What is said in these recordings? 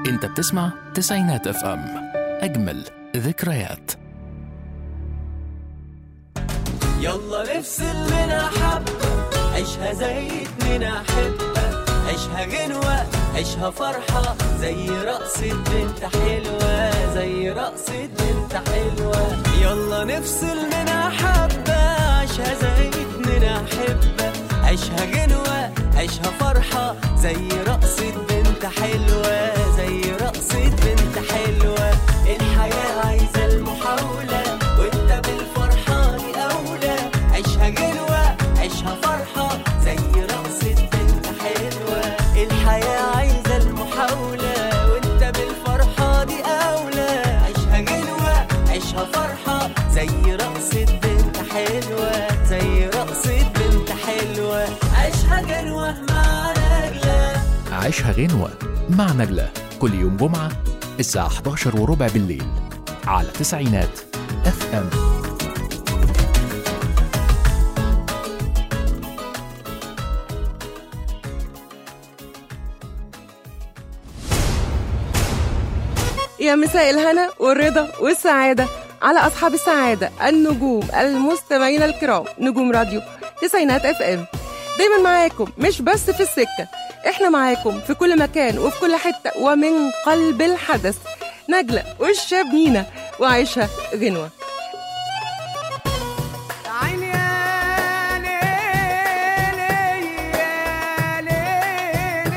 انت بتسمع تسعينات اف ام اجمل ذكريات يلا نفصل لنا حبة عيشها زي اتنين أحبة عيشها غنوة عيشها فرحة زي رقصة بنت حلوة زي رقصة بنت حلوة يلا نفصل لنا حبة عيشها زي اتنين أحبة عيشها غنوة عيشها فرحة زي رقصة بنت حلوة زي رقصة بنت حلوة الحياة عايزة المحاولة وانت بالفرحة دي أولى عيشها غنوة عيشها فرحة زي رقصة بنت حلوة الحياة عايزة المحاولة وانت بالفرحة دي أولى عيشها غنوة عيشها فرحة زي رقصة بنت حلوة زي رقصة بنت حلوة عيشها غنوة مع نجلة عيشها غنوة مع نجلة كل يوم جمعة الساعة 11 وربع بالليل على تسعينات اف ام يا مساء الهنا والرضا والسعادة على أصحاب السعادة النجوم المستمعين الكرام نجوم راديو تسعينات اف ام دايما معاكم مش بس في السكة احنا معاكم في كل مكان وفي كل حتة ومن قلب الحدث نجلة والشاب مينا وعيشها غنوة عيني يا ليل يا ليل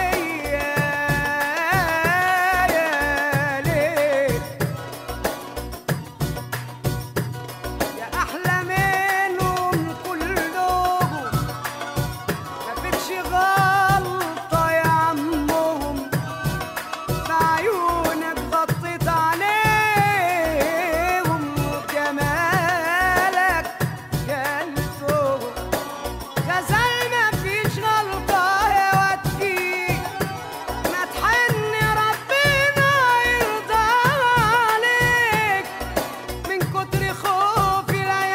يا ليل يا أحلى منهم كلهم مفيكش غلطة يا عمهم بعيونك غطيت عليهم وجمالك جلتهم غزال مفيش غلطة يا واد فيك ما تحن ربنا يرضى عليك من كتر خوفي لا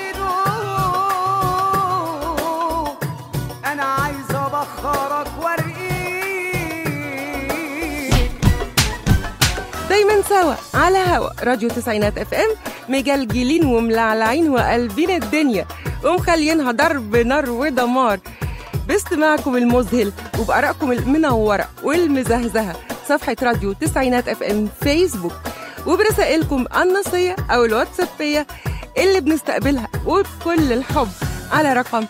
يحسدوك انا عايز ابخرك وارقيك دايما سوا على هوا راديو تسعينات اف ام مجلجلين وملعلعين وقلبين الدنيا ومخلينها ضرب نار ودمار باستماعكم المذهل وبآرائكم المنورة والمزهزهة صفحة راديو تسعينات اف ام فيسبوك وبرسائلكم النصية أو الواتسابية اللي بنستقبلها وبكل الحب على رقم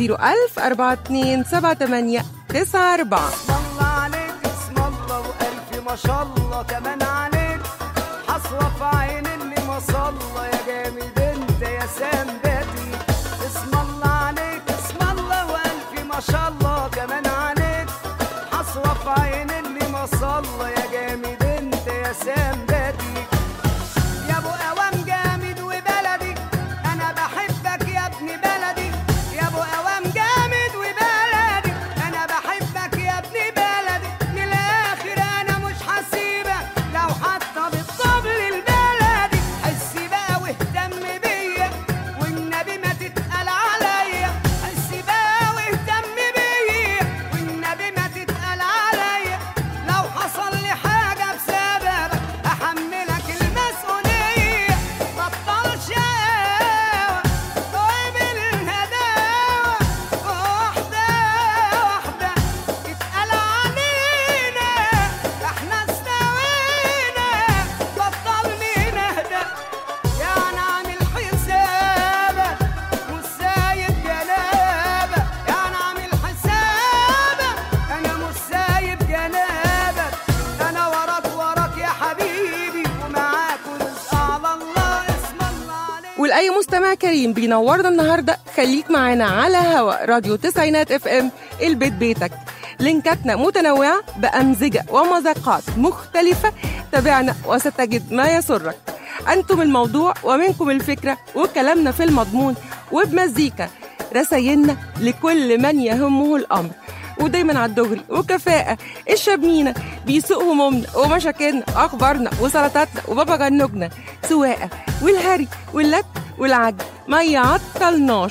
0104278 94 اسم الله عليك اسم الله والف ما شاء الله كمان عليك حصوة في عين اللي ما صلى يا جامد انت يا سندتي اسم الله عليك اسم الله والف ما شاء الله كمان عليك حصوة في عين اللي ما صلى يا جامد انت يا سندتي يا ابو اوام جامد وبلدي انا بحبك يا ابن بلدي يا ابو اوام جامد وبلدي انا بحبك يا ابن بلدي من الاخر انا مش هسيبك لو حتى بالطبل البلدي حس بقى واهتم بيا والنبي ما تتقل عليا حس بقى واهتم بيا والنبي ما تتقل عليا لو حصل لي حاجه بسببك احملك المسؤوليه بطل شقاوه قابل الهداوه واحده واحده اتقل علينا احنا استوينا بطل نهدى يعني عامل حسابك مش سايب جنابك يعني عامل حسابك انا مش سايب جنابك انا وراك وراك يا حبيبي ومعاك ورزق على الله اسم الله عليك ولأي مستمع كريم بينورنا النهارده خليك معانا على هوا راديو تسعينات اف ام البيت بيتك لينكاتنا متنوعة بأمزجة ومذاقات مختلفة تابعنا وستجد ما يسرك أنتم الموضوع ومنكم الفكرة وكلامنا في المضمون وبمزيكا رسايلنا لكل من يهمه الأمر ودايما على الدغري وكفاءة الشاب مينا بيسوق همومنا ومشاكلنا وأخبارنا وسلطاتنا وبابا جنوجنا سواقة والهري واللت والعج ما يعطلناش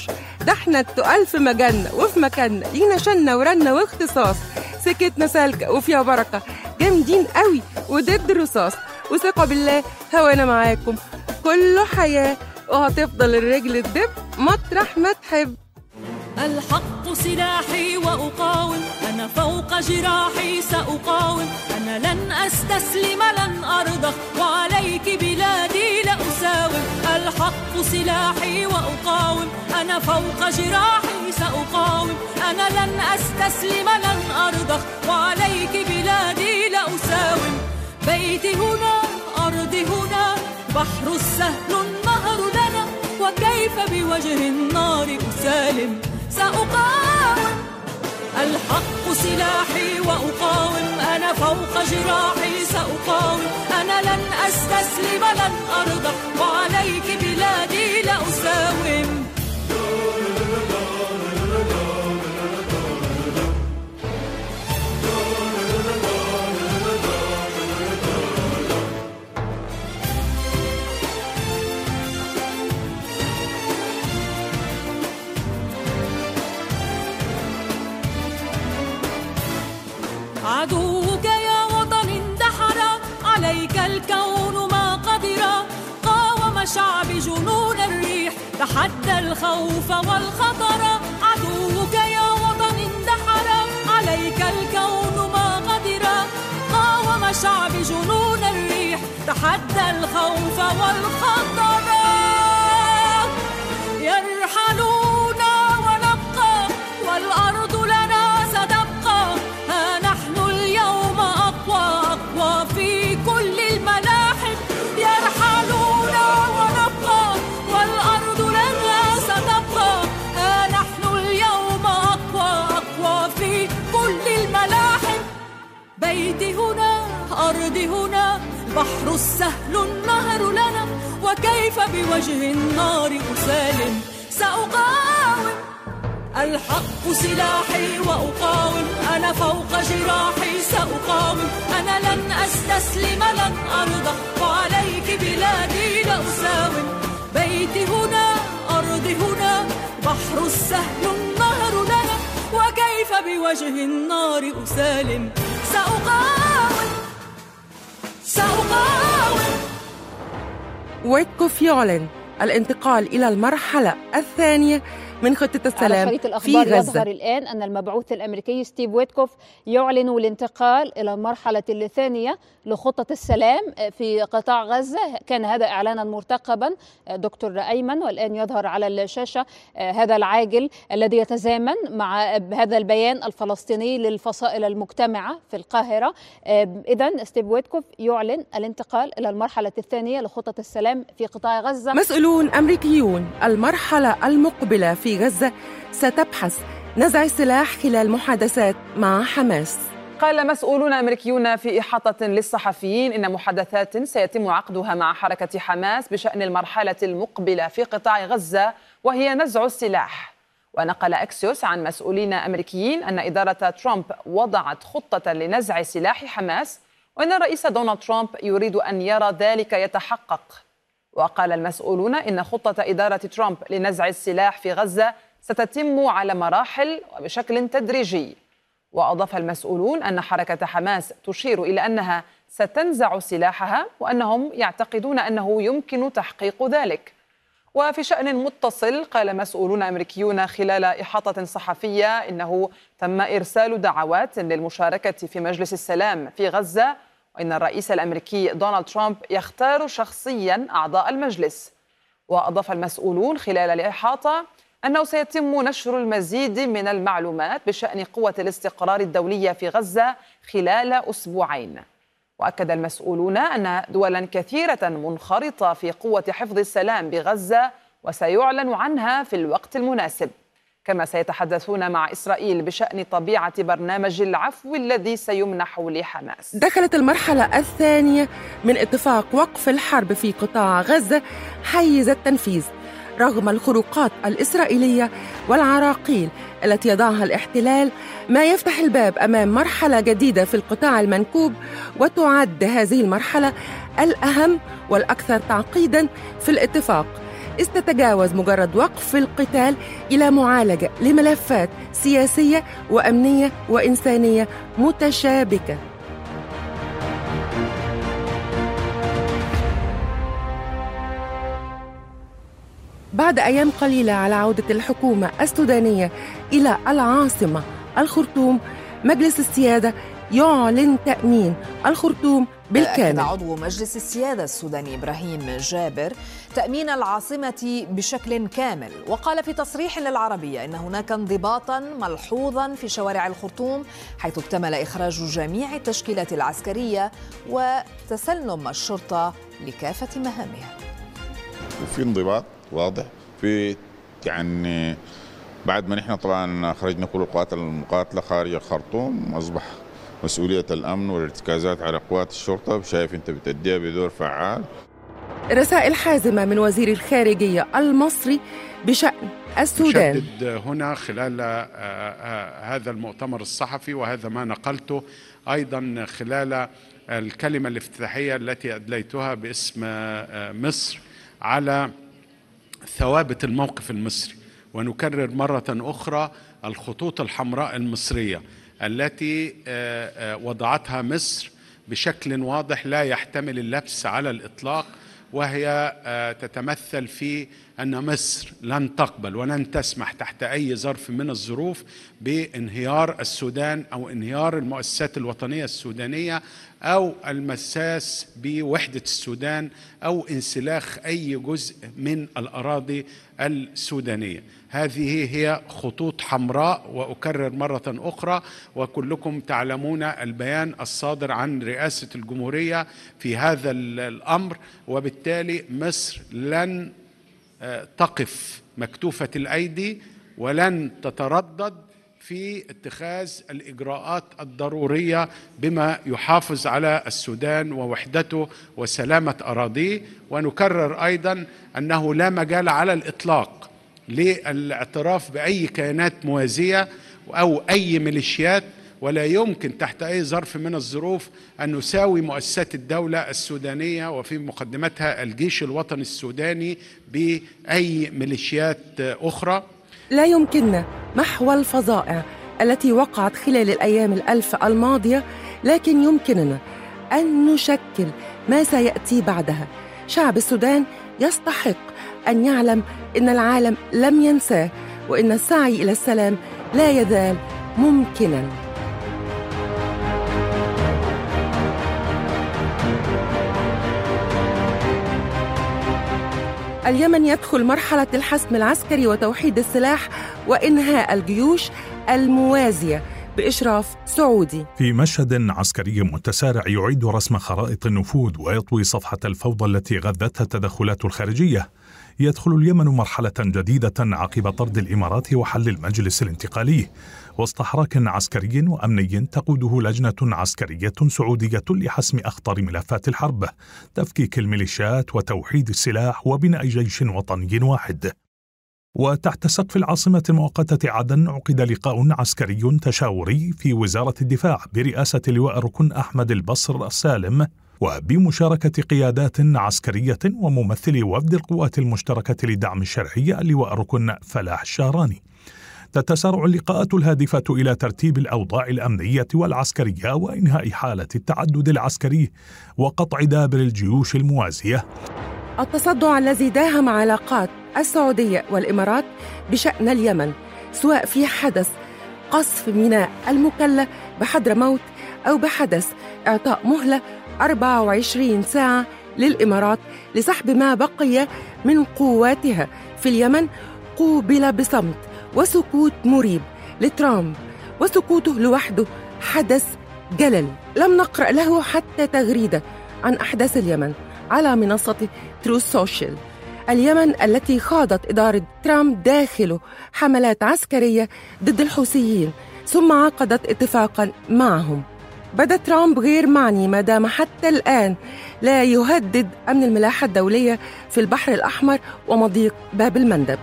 ده احنا التقال في مجالنا وفي مكاننا لينا شنة ورنة واختصاص سكتنا سالكة وفيها بركة جامدين قوي وضد الرصاص وثقة بالله هوانا معاكم كله حياة وهتفضل الرجل تدب مطرح ما تحب الحق سلاحي وأقاوم أنا فوق جراحي سأقاوم أنا لن أستسلم لن أرضى وعليك بلادي لأساوم الحق سلاحي وأقاوم أنا فوق جراحي سأقاوم أنا لن أستسلم لن أرضى وعليك بلادي لأساوم بيتي هنا أرضي هنا بحر السهل النهر لنا وكيف بوجه النار أسالم سأقاوم الحق سلاحي وأقاوم أنا فوق جراحي سأقاوم أنا لن أستسلم لن أرضى وعليك بلادي لأساوم عدوك يا وطن اندحر عليك الكون ما قدر قاوم شعب جنون الريح تحدى الخوف والخطر عدوك يا وطن اندحر عليك الكون ما قدر قاوم شعب جنون الريح تحدى الخوف والخطر يرحلون ونبقى والأرض لنا ستبقى ها نحن اليوم أقوى أقوى في كل الملاحم يرحلون ونبقى والأرض لنا ستبقى ها نحن اليوم أقوى أقوى في كل الملاحم بيتي هنا أرضي هنا البحر السهل النهر لنا وكيف بوجه النار أسالم سأقاوم الحق سلاحي وأقاوم أنا فوق جراحي سأقاوم أنا لن أستسلم لن أرضى وعليك بلادي لأساوم بيتي هنا أرضي هنا بحر السهل النهر لنا وكيف بوجه النار أسالم سأقاوم سأقاوم ويتكوف يعلن الانتقال إلى المرحلة الثانية من خطة على السلام شريط في الأخبار غزة يظهر الآن أن المبعوث الأمريكي ستيف ويتكوف يعلن الانتقال إلى المرحلة الثانية لخطة السلام في قطاع غزة كان هذا إعلانا مرتقبا دكتور أيمن والآن يظهر على الشاشة هذا العاجل الذي يتزامن مع هذا البيان الفلسطيني للفصائل المجتمعة في القاهرة إذا ستيف ويتكوف يعلن الانتقال إلى المرحلة الثانية لخطة السلام في قطاع غزة مسؤولون أمريكيون المرحلة المقبلة في غزة ستبحث نزع السلاح خلال محادثات مع حماس قال مسؤولون امريكيون في احاطه للصحفيين ان محادثات سيتم عقدها مع حركه حماس بشان المرحله المقبله في قطاع غزه وهي نزع السلاح ونقل اكسيوس عن مسؤولين امريكيين ان اداره ترامب وضعت خطه لنزع سلاح حماس وان الرئيس دونالد ترامب يريد ان يرى ذلك يتحقق وقال المسؤولون ان خطه اداره ترامب لنزع السلاح في غزه ستتم على مراحل وبشكل تدريجي واضاف المسؤولون ان حركه حماس تشير الى انها ستنزع سلاحها وانهم يعتقدون انه يمكن تحقيق ذلك وفي شان متصل قال مسؤولون امريكيون خلال احاطه صحفيه انه تم ارسال دعوات للمشاركه في مجلس السلام في غزه وان الرئيس الامريكي دونالد ترامب يختار شخصيا اعضاء المجلس واضاف المسؤولون خلال الاحاطه انه سيتم نشر المزيد من المعلومات بشان قوه الاستقرار الدوليه في غزه خلال اسبوعين واكد المسؤولون ان دولا كثيره منخرطه في قوه حفظ السلام بغزه وسيعلن عنها في الوقت المناسب كما سيتحدثون مع اسرائيل بشان طبيعه برنامج العفو الذي سيمنح لحماس دخلت المرحلة الثانية من اتفاق وقف الحرب في قطاع غزة حيز التنفيذ رغم الخروقات الإسرائيلية والعراقيل التي يضعها الاحتلال ما يفتح الباب أمام مرحلة جديدة في القطاع المنكوب وتعد هذه المرحلة الأهم والأكثر تعقيدا في الاتفاق إذ تتجاوز مجرد وقف القتال إلى معالجة لملفات سياسية وأمنية وإنسانية متشابكة بعد أيام قليلة على عودة الحكومة السودانية إلى العاصمة الخرطوم مجلس السيادة يعلن تأمين الخرطوم أكد بالكامل عضو مجلس السيادة السوداني إبراهيم جابر تأمين العاصمة بشكل كامل وقال في تصريح للعربية إن هناك انضباطا ملحوظا في شوارع الخرطوم حيث اكتمل إخراج جميع التشكيلات العسكرية وتسلم الشرطة لكافة مهامها وفي انضباط واضح في يعني بعد ما نحن طبعا خرجنا كل القوات المقاتله خارج الخرطوم اصبح مسؤوليه الامن والارتكازات على قوات الشرطه شايف انت بتأديها بدور فعال رسائل حازمة من وزير الخارجية المصري بشأن السودان نشدد هنا خلال آه، آه، هذا المؤتمر الصحفي وهذا ما نقلته ايضا خلال الكلمه الافتتاحيه التي ادليتها باسم آه، مصر على ثوابت الموقف المصري ونكرر مره اخرى الخطوط الحمراء المصريه التي آه، آه، وضعتها مصر بشكل واضح لا يحتمل اللبس على الاطلاق وهي آه، تتمثل في ان مصر لن تقبل ولن تسمح تحت اي ظرف من الظروف بانهيار السودان او انهيار المؤسسات الوطنيه السودانيه او المساس بوحده السودان او انسلاخ اي جزء من الاراضي السودانيه هذه هي خطوط حمراء واكرر مره اخرى وكلكم تعلمون البيان الصادر عن رئاسه الجمهوريه في هذا ال- الامر وبالتالي مصر لن آه، تقف مكتوفه الايدي ولن تتردد في اتخاذ الاجراءات الضروريه بما يحافظ على السودان ووحدته وسلامه اراضيه ونكرر ايضا انه لا مجال على الاطلاق للاعتراف باي كيانات موازيه او اي ميليشيات ولا يمكن تحت اي ظرف من الظروف ان نساوي مؤسسات الدوله السودانيه وفي مقدمتها الجيش الوطني السوداني باي ميليشيات اخرى لا يمكننا محو الفظائع التي وقعت خلال الأيام الألف الماضية لكن يمكننا أن نشكل ما سيأتي بعدها شعب السودان يستحق أن يعلم أن العالم لم ينساه وأن السعي إلى السلام لا يزال ممكناً اليمن يدخل مرحلة الحسم العسكري وتوحيد السلاح وإنهاء الجيوش الموازية بإشراف سعودي في مشهد عسكري متسارع يعيد رسم خرائط النفوذ ويطوي صفحة الفوضى التي غذتها التدخلات الخارجية يدخل اليمن مرحلة جديدة عقب طرد الإمارات وحل المجلس الانتقالي وسط حراك عسكري وأمني تقوده لجنة عسكرية سعودية لحسم أخطر ملفات الحرب تفكيك الميليشيات وتوحيد السلاح وبناء جيش وطني واحد وتحت سقف العاصمة المؤقتة عدن عقد لقاء عسكري تشاوري في وزارة الدفاع برئاسة لواء ركن أحمد البصر السالم وبمشاركة قيادات عسكرية وممثلي وفد القوات المشتركة لدعم الشرعية لواء ركن فلاح الشهراني تتسارع اللقاءات الهادفة إلى ترتيب الأوضاع الأمنية والعسكرية وإنهاء حالة التعدد العسكري وقطع دابر الجيوش الموازية التصدع الذي داهم علاقات السعودية والإمارات بشأن اليمن سواء في حدث قصف ميناء المكلا بحضرموت أو بحدث إعطاء مهلة 24 ساعة للإمارات لسحب ما بقي من قواتها في اليمن قوبل بصمت وسكوت مريب لترامب وسكوته لوحده حدث جلل لم نقرأ له حتى تغريدة عن أحداث اليمن على منصة ترو سوشيال اليمن التي خاضت إدارة ترامب داخله حملات عسكرية ضد الحوثيين ثم عقدت اتفاقا معهم بدا ترامب غير معني ما دام حتى الآن لا يهدد أمن الملاحة الدولية في البحر الأحمر ومضيق باب المندب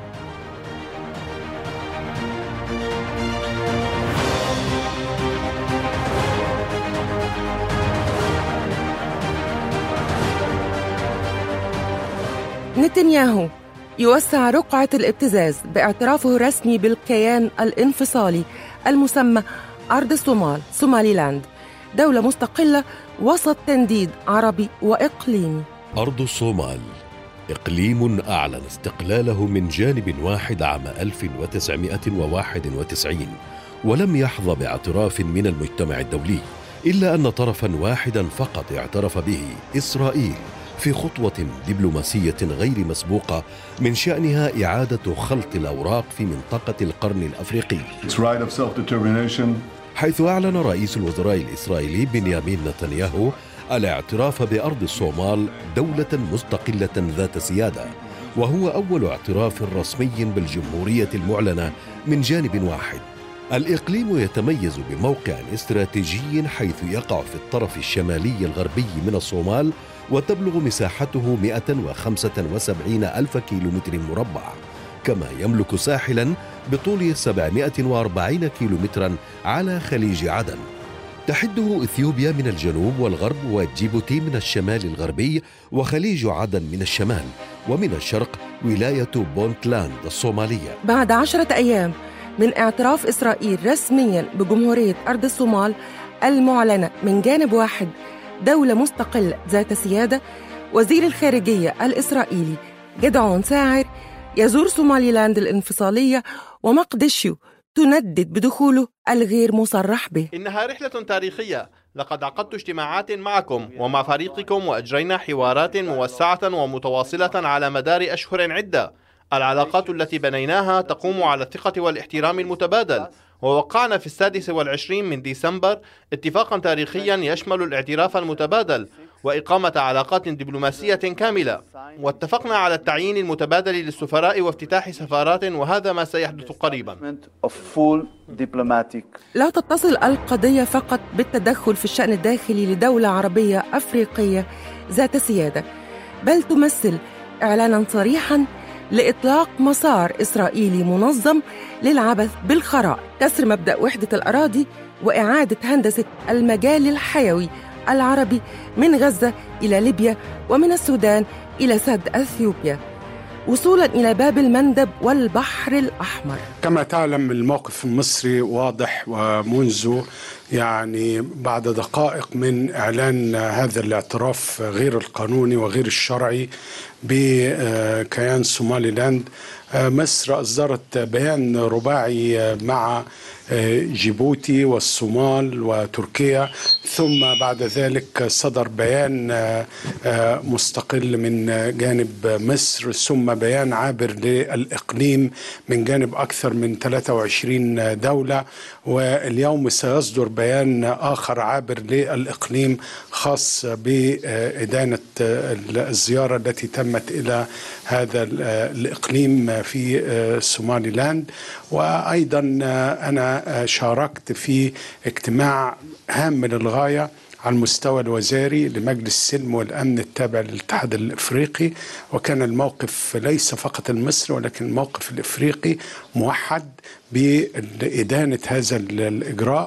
نتنياهو يوسع رقعة الابتزاز باعترافه الرسمي بالكيان الانفصالي المسمى أرض الصومال سوماليلاند دولة مستقلة وسط تنديد عربي وإقليمي أرض الصومال إقليم أعلن استقلاله من جانب واحد عام 1991 ولم يحظى باعتراف من المجتمع الدولي إلا أن طرفا واحدا فقط اعترف به إسرائيل في خطوة دبلوماسية غير مسبوقة من شأنها إعادة خلط الأوراق في منطقة القرن الأفريقي Its right of self-determination حيث أعلن رئيس الوزراء الإسرائيلي بنيامين نتنياهو الاعتراف بأرض الصومال دولة مستقلة ذات سيادة وهو أول اعتراف رسمي بالجمهورية المعلنة من جانب واحد الإقليم يتميز بموقع استراتيجي حيث يقع في الطرف الشمالي الغربي من الصومال وتبلغ مساحته 175 ألف كيلومتر مربع كما يملك ساحلا بطول 740 كيلومترا على خليج عدن تحده اثيوبيا من الجنوب والغرب وجيبوتي من الشمال الغربي وخليج عدن من الشمال ومن الشرق ولايه بونتلاند الصوماليه بعد عشرة أيام من اعتراف إسرائيل رسميا بجمهورية أرض الصومال المعلنة من جانب واحد دولة مستقلة ذات سيادة وزير الخارجية الإسرائيلي جدعون ساعر يزور صوماليلاند الانفصالية ومقدشيو تندد بدخوله الغير مصرح به إنها رحلة تاريخية لقد عقدت اجتماعات معكم ومع فريقكم وأجرينا حوارات موسعة ومتواصلة على مدار أشهر عدة العلاقات التي بنيناها تقوم على الثقة والاحترام المتبادل ووقعنا في السادس والعشرين من ديسمبر اتفاقا تاريخيا يشمل الاعتراف المتبادل وإقامة علاقات دبلوماسية كاملة واتفقنا على التعيين المتبادل للسفراء وافتتاح سفارات وهذا ما سيحدث قريبا of full diplomatic لا تتصل القضية فقط بالتدخل في الشأن الداخلي لدولة عربية أفريقية ذات سيادة بل تمثل إعلانا صريحا لإطلاق مسار إسرائيلي منظم للعبث بالخرائط كسر مبدأ وحدة الأراضي وإعادة هندسة المجال الحيوي العربي من غزة إلى ليبيا ومن السودان إلى سد أثيوبيا وصولا إلى باب المندب والبحر الأحمر كما تعلم الموقف المصري واضح ومنذ يعني بعد دقائق من اعلان هذا الاعتراف غير القانوني وغير الشرعي بكيان سوماليلاند مصر اصدرت بيان رباعي مع جيبوتي والصومال وتركيا ثم بعد ذلك صدر بيان مستقل من جانب مصر ثم بيان عابر للإقليم من جانب أكثر من 23 دولة واليوم سيصدر بيان آخر عابر للإقليم خاص بإدانة الزيارة التي تمت إلى هذا الإقليم في سومالي لاند وأيضا أنا شاركت في اجتماع هام للغاية على المستوى الوزاري لمجلس السلم والامن التابع للاتحاد الافريقي وكان الموقف ليس فقط المصري ولكن الموقف الافريقي موحد بإدانة هذا الإجراء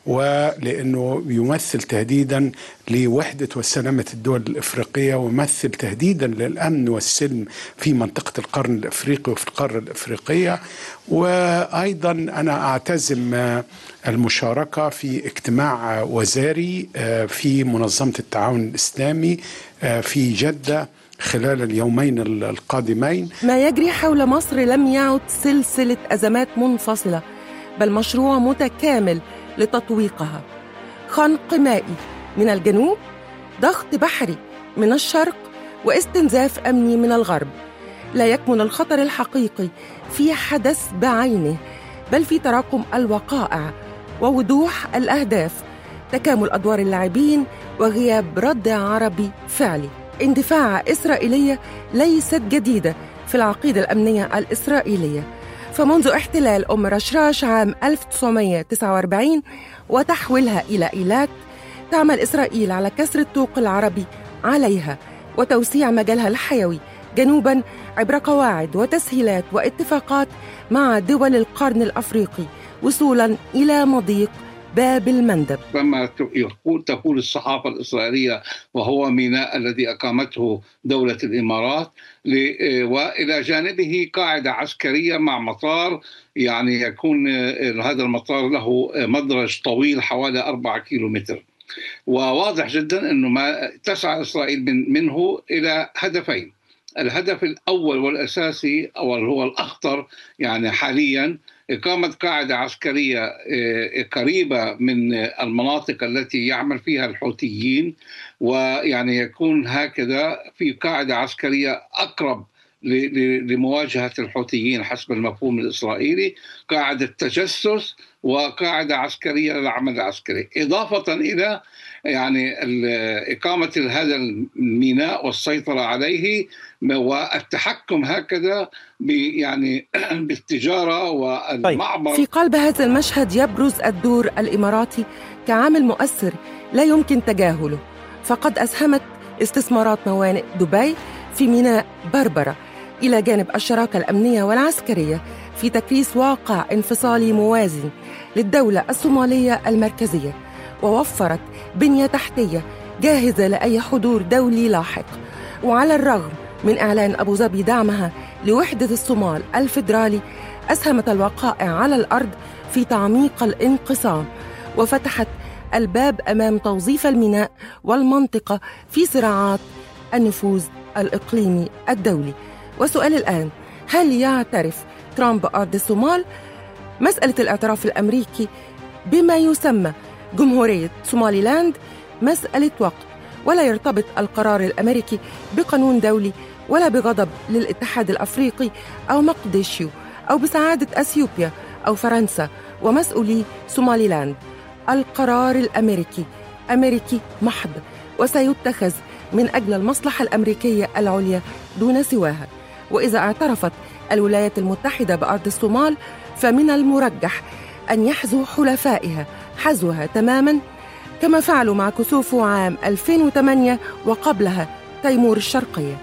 ولأنه يمثل تهديدا لوحدة وسلامة الدول الإفريقية ويمثل تهديدا للأمن والسلم في منطقة القرن الإفريقي وفي القارة الإفريقية وأيضا أنا أعتزم المشاركة في اجتماع وزاري في منظمة التعاون الإسلامي في جدة خلال اليومين القادمين ما يجري حول مصر لم يعد سلسلة أزمات منفصلة بل مشروع متكامل لتطويقها خنق مائي من الجنوب ضغط بحري من الشرق واستنزاف أمني من الغرب لا يكمن الخطر الحقيقي في حدث بعينه بل في تراكم الوقائع ووضوح الأهداف تكامل أدوار اللاعبين وغياب رد عربي فعلي اندفاع إسرائيلية ليست جديدة في العقيدة الأمنية الإسرائيلية فمنذ احتلال أم رشراش عام 1949 وتحويلها إلى إيلات تعمل إسرائيل على كسر الطوق العربي عليها وتوسيع مجالها الحيوي جنوبا عبر قواعد وتسهيلات واتفاقات مع دول القرن الافريقي وصولا الى مضيق باب المندب كما يقول تقول الصحافة الإسرائيلية وهو ميناء الذي أقامته دولة الإمارات ل- وإلى جانبه قاعدة عسكرية مع مطار يعني يكون هذا المطار له مدرج طويل حوالي أربعة كيلو متر وواضح جدا أنه ما تسعى إسرائيل من منه إلى هدفين الهدف الأول والأساسي أو هو الأخطر يعني حاليا إقامة قاعدة عسكرية آه، قريبة من المناطق التي يعمل فيها الحوثيين ويعني يكون هكذا في قاعدة عسكرية أقرب ل- ل- لمواجهة الحوثيين حسب المفهوم الإسرائيلي قاعدة تجسس وقاعدة عسكرية للعمل العسكري إضافة إلى يعني ال- إقامة هذا الميناء والسيطرة عليه والتحكم هكذا ب- يعني بالتجارة والمعبر في قلب هذا المشهد يبرز الدور الإماراتي كعامل مؤثر لا يمكن تجاهله فقد أسهمت استثمارات موانئ دبي في ميناء بربرة إلى جانب الشراكة الأمنية والعسكرية في تكريس واقع انفصالي موازن للدولة الصومالية المركزية ووفرت بنية تحتية جاهزة لأي حضور دولي لاحق وعلى الرغم من إعلان أبو ظبي دعمها لوحدة الصومال الفيدرالي أسهمت الوقائع على الأرض في تعميق الانقسام وفتحت الباب أمام توظيف الميناء والمنطقة في صراعات النفوذ الإقليمي الدولي وسؤال الآن هل يعترف ترامب بأرض الصومال؟ مسألة الاعتراف الأمريكي بما يسمى جمهورية سومالي لاند مسألة وقت ولا يرتبط القرار الأمريكي بقانون دولي ولا بغضب للاتحاد الأفريقي أو مقديشيو أو بسعادة أثيوبيا أو فرنسا ومسؤولي سومالي لاند القرار الأمريكي أمريكي محض وسيتخذ من أجل المصلحة الأمريكية العليا دون سواها وإذا اعترفت الولايات المتحدة بأرض الصومال فمن المرجح أن يحذو حلفائها حذوها تماما كما فعلوا مع كسوفو عام 2008 وقبلها تيمور الشرقية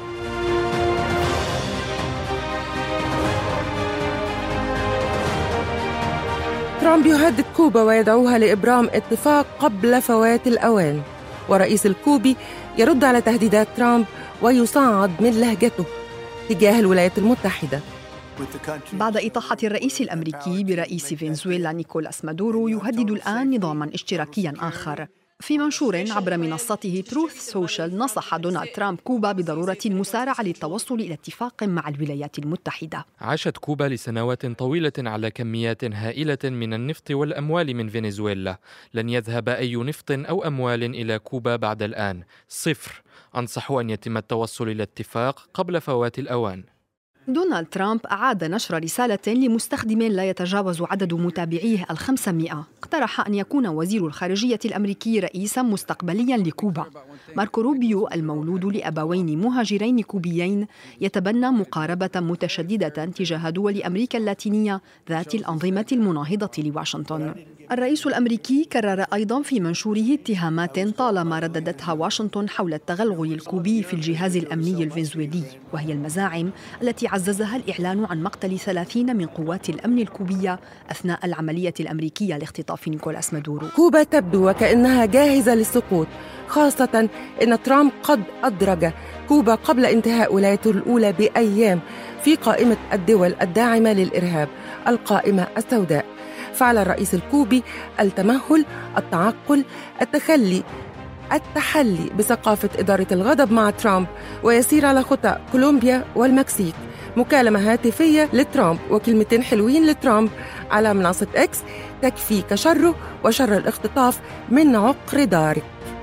ترامب يهدد كوبا ويدعوها لإبرام اتفاق قبل فوات الأوان ورئيس الكوبي يرد على تهديدات ترامب ويصعد من لهجته تجاه الولايات المتحدة بعد إطاحة الرئيس الأمريكي برئيس فنزويلا نيكولاس مادورو يهدد الآن نظاما اشتراكيا آخر في منشور عبر منصته تروث سوشيال نصح دونالد ترامب كوبا بضرورة المسارعة للتوصل إلى اتفاق مع الولايات المتحدة عاشت كوبا لسنوات طويلة على كميات هائلة من النفط والأموال من فنزويلا لن يذهب أي نفط أو أموال إلى كوبا بعد الآن صفر أنصح أن يتم التوصل إلى اتفاق قبل فوات الأوان دونالد ترامب أعاد نشر رسالة لمستخدم لا يتجاوز عدد متابعيه الخمسمائة اقترح أن يكون وزير الخارجية الأمريكي رئيسا مستقبليا لكوبا ماركو روبيو المولود لأبوين مهاجرين كوبيين يتبنى مقاربة متشددة تجاه دول أمريكا اللاتينية ذات الأنظمة المناهضة لواشنطن الرئيس الأمريكي كرر أيضا في منشوره اتهامات طالما رددتها واشنطن حول التغلغل الكوبي في الجهاز الأمني الفنزويلي وهي المزاعم التي عززها الإعلان عن مقتل ثلاثين من قوات الأمن الكوبية أثناء العملية الأمريكية لاختطاف نيكولاس مادورو كوبا تبدو وكأنها جاهزة للسقوط خاصة أن ترامب قد أدرج كوبا قبل انتهاء ولايته الأولى بأيام في قائمة الدول الداعمة للإرهاب القائمة السوداء فعلى الرئيس الكوبي التمهل التعقل التخلي التحلي بثقافة إدارة الغضب مع ترامب ويسير على خطى كولومبيا والمكسيك مكالمة هاتفية لترامب وكلمتين حلوين لترامب على منصة إكس تكفيك شره وشر الاختطاف من عقر دارك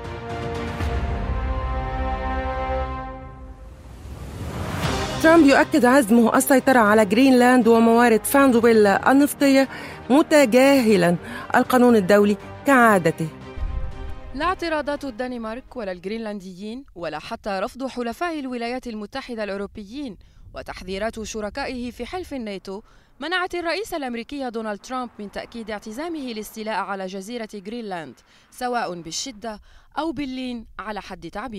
ترامب يؤكد عزمه السيطرة على جرينلاند وموارد فنزويلا النفطية متجاهلا القانون الدولي كعادته لا اعتراضات الدنمارك ولا الجرينلانديين ولا حتى رفض حلفاء الولايات المتحدة الأوروبيين وتحذيرات شركائه في حلف الناتو منعت الرئيس الأمريكي دونالد ترامب من تأكيد اعتزامه الاستيلاء على جزيرة جرينلاند سواء بالشدة أو باللين على حد تعبيره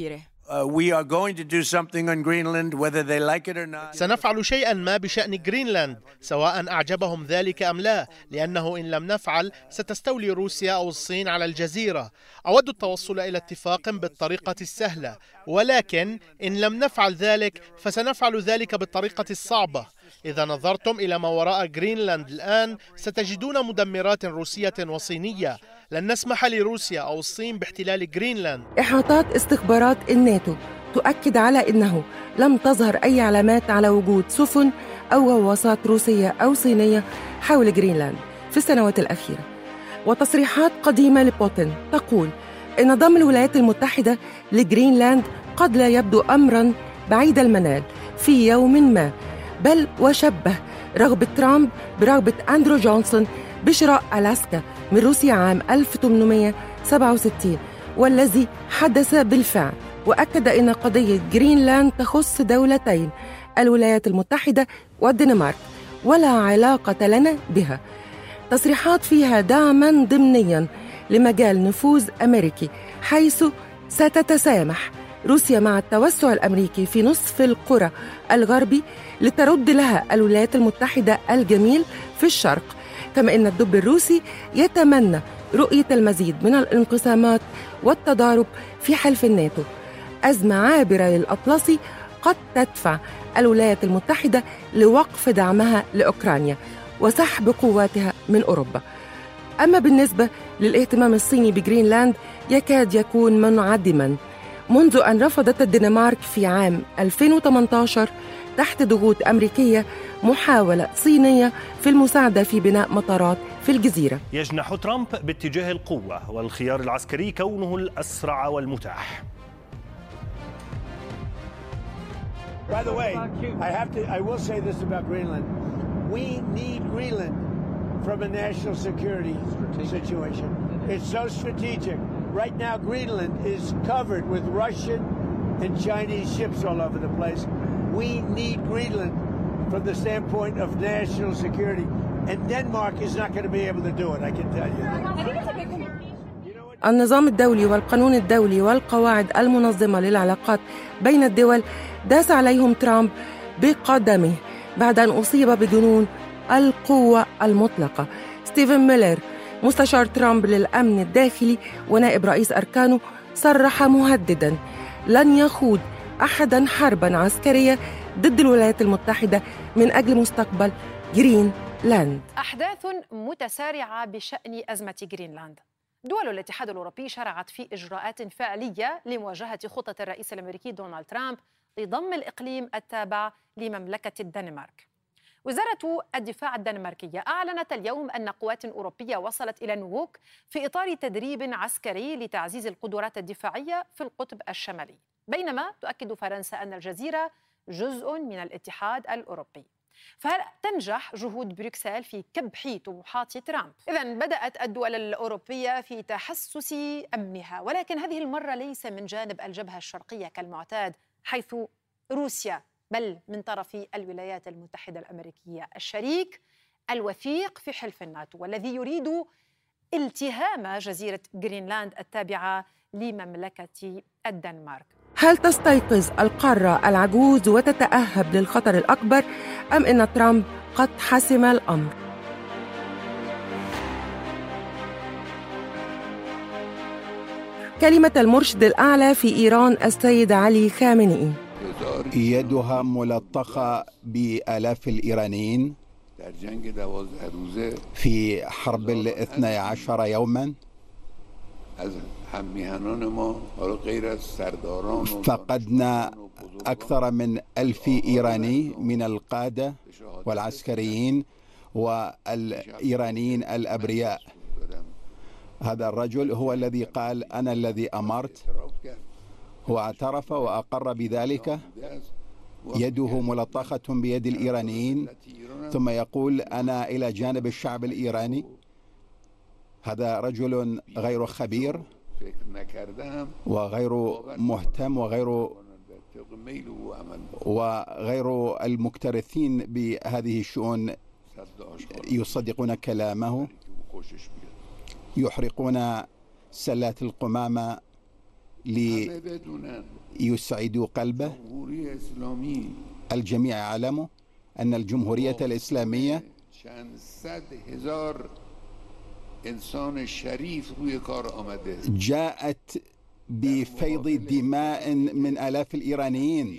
uh, we are going to do something on Greenland, whether they like it or not. سنفعل شيئا ما بشأن جرينلاند سواء أعجبهم ذلك أم لا لأنه إن لم نفعل ستستولي روسيا أو الصين على الجزيرة أود التوصل إلى اتفاق بالطريقة السهلة ولكن إن لم نفعل ذلك فسنفعل ذلك بالطريقة الصعبة إذا نظرتم إلى ما وراء جرينلاند الآن ستجدون مدمرات روسية وصينية لن نسمح لروسيا أو الصين باحتلال جرينلاند إحاطات استخبارات الناتو تؤكد على أنه لم تظهر أي علامات على وجود سفن أو غواصات روسية أو صينية حول جرينلاند في السنوات الأخيرة وتصريحات قديمة لبوتين تقول إن ضم الولايات المتحدة لجرينلاند قد لا يبدو أمرا بعيد المنال في يوم ما بل وشبه رغبة ترامب برغبة أندرو جونسون بشراء ألاسكا من روسيا عام 1867 والذي حدث بالفعل وأكد أن قضية جرينلاند تخص دولتين الولايات المتحدة والدنمارك ولا علاقة لنا بها تصريحات فيها دعما ضمنيا لمجال نفوذ أمريكي حيث ستتسامح روسيا مع التوسع الأمريكي في نصف القرى الغربي لترد لها الولايات المتحدة الجميل في الشرق كما أن الدب الروسي يتمنى رؤية المزيد من الانقسامات والتضارب في حلف الناتو أزمة عابرة للأطلسي قد تدفع الولايات المتحدة لوقف دعمها لأوكرانيا وسحب قواتها من أوروبا أما بالنسبة للاهتمام الصيني بجرينلاند يكاد يكون منعدما منذ أن رفضت الدنمارك في عام 2018 تحت ضغوط أمريكية محاولة صينية في المساعدة في بناء مطارات في الجزيرة يجنح ترامب باتجاه القوة والخيار العسكري كونه الأسرع والمتاح By the way, I have to. I will say this about Greenland: we need Greenland from a national security situation. It's so strategic. Right now, Greenland is covered with Russian and Chinese ships all over the place. We need Greenland from the standpoint of national security, and Denmark is not going to be able to do it. I can tell you. النظام الدولي والقانون الدولي والقواعد المنظمة للعلاقات بين الدول داس عليهم ترامب بقدمه بعد أن أصيب بجنون القوة المطلقة ستيفن ميلر مستشار ترامب للأمن الداخلي ونائب رئيس أركانه صرح مهددا لن يخوض أحدا حربا عسكرية ضد الولايات المتحدة من أجل مستقبل جرين لاند أحداث متسارعة بشأن أزمة جرينلاند دول الاتحاد الأوروبي شرعت في إجراءات فعلية لمواجهة خطة الرئيس الأمريكي دونالد ترامب لضم الإقليم التابع لمملكة الدنمارك وزارة الدفاع الدنماركية أعلنت اليوم أن قوات أوروبية وصلت إلى نووك في إطار تدريب عسكري لتعزيز القدرات الدفاعية في القطب الشمالي بينما تؤكد فرنسا أن الجزيرة جزء من الاتحاد الأوروبي فهل تنجح جهود بروكسل في كبح طموحات ترامب؟ إذا بدأت الدول الأوروبية في تحسس أمنها ولكن هذه المرة ليس من جانب الجبهة الشرقية كالمعتاد حيث روسيا بل من طرف الولايات المتحدة الأمريكية الشريك الوثيق في حلف الناتو والذي يريد التهام جزيرة جرينلاند التابعة لمملكة الدنمارك هل تستيقظ القارة العجوز وتتأهب للخطر الأكبر أم أن ترامب قد حسم الأمر؟ كلمة المرشد الأعلى في إيران السيد علي خامنئي يدها ملطخة بآلاف الإيرانيين في حرب الاثنى عشر يوما فقدنا أكثر من ألف إيراني من القادة والعسكريين والإيرانيين الأبرياء هذا الرجل هو الذي قال أنا الذي أمرت هو اعترف وأقر بذلك يده ملطخة بيد الإيرانيين ثم يقول أنا إلى جانب الشعب الإيراني هذا رجل غير خبير وغير مهتم وغير وغير المكترثين بهذه الشؤون يصدقون كلامه يحرقون سلات القمامة ليسعدوا قلبه الجميع يعلم أن الجمهورية الإسلامية چند صد هزار انسان شریف روی کار آمده جاءت بفيض دماء من آلاف الإيرانيين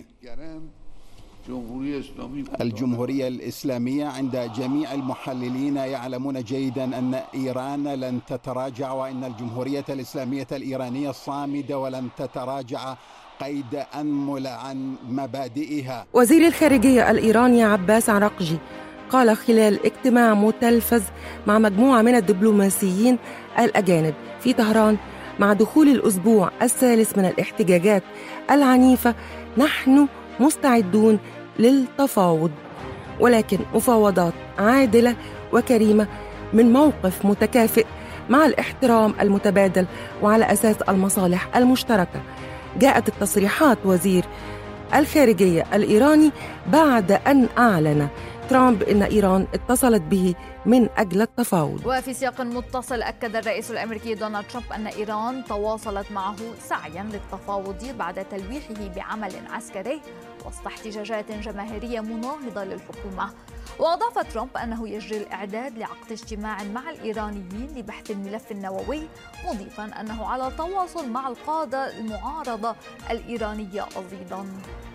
جمهوری اسلامی الجمهورية الإسلامية عند جميع المحللين يعلمون جيدا أن إيران لن تتراجع وأن الجمهورية الإسلامية الإيرانية صامدة ولن تتراجع قيد أنمل عن مبادئها وزير الخارجية الإيراني عباس عراقجي قال خلال اجتماع متلفز مع مجموعة من الدبلوماسيين الأجانب في طهران مع دخول الأسبوع الثالث من الاحتجاجات العنيفة نحن مستعدون للتفاوض ولكن مفاوضات عادلة وكريمة من موقف متكافئ مع الاحترام المتبادل وعلى أساس المصالح المشتركة جاءت التصريحات وزير الخارجية الإيراني بعد أن أعلن ترامب أن إيران اتصلت به من أجل التفاوض وفي سياق متصل أكد الرئيس الأمريكي دونالد ترامب أن إيران تواصلت معه سعيا للتفاوض بعد تلويحه بعمل عسكري وسط احتجاجات جماهيرية مناهضة للحكومة وأضاف ترامب أنه يجري الإعداد لعقد اجتماع مع الإيرانيين لبحث الملف النووي مضيفا أنه على تواصل مع القادة المعارضة الإيرانية أيضا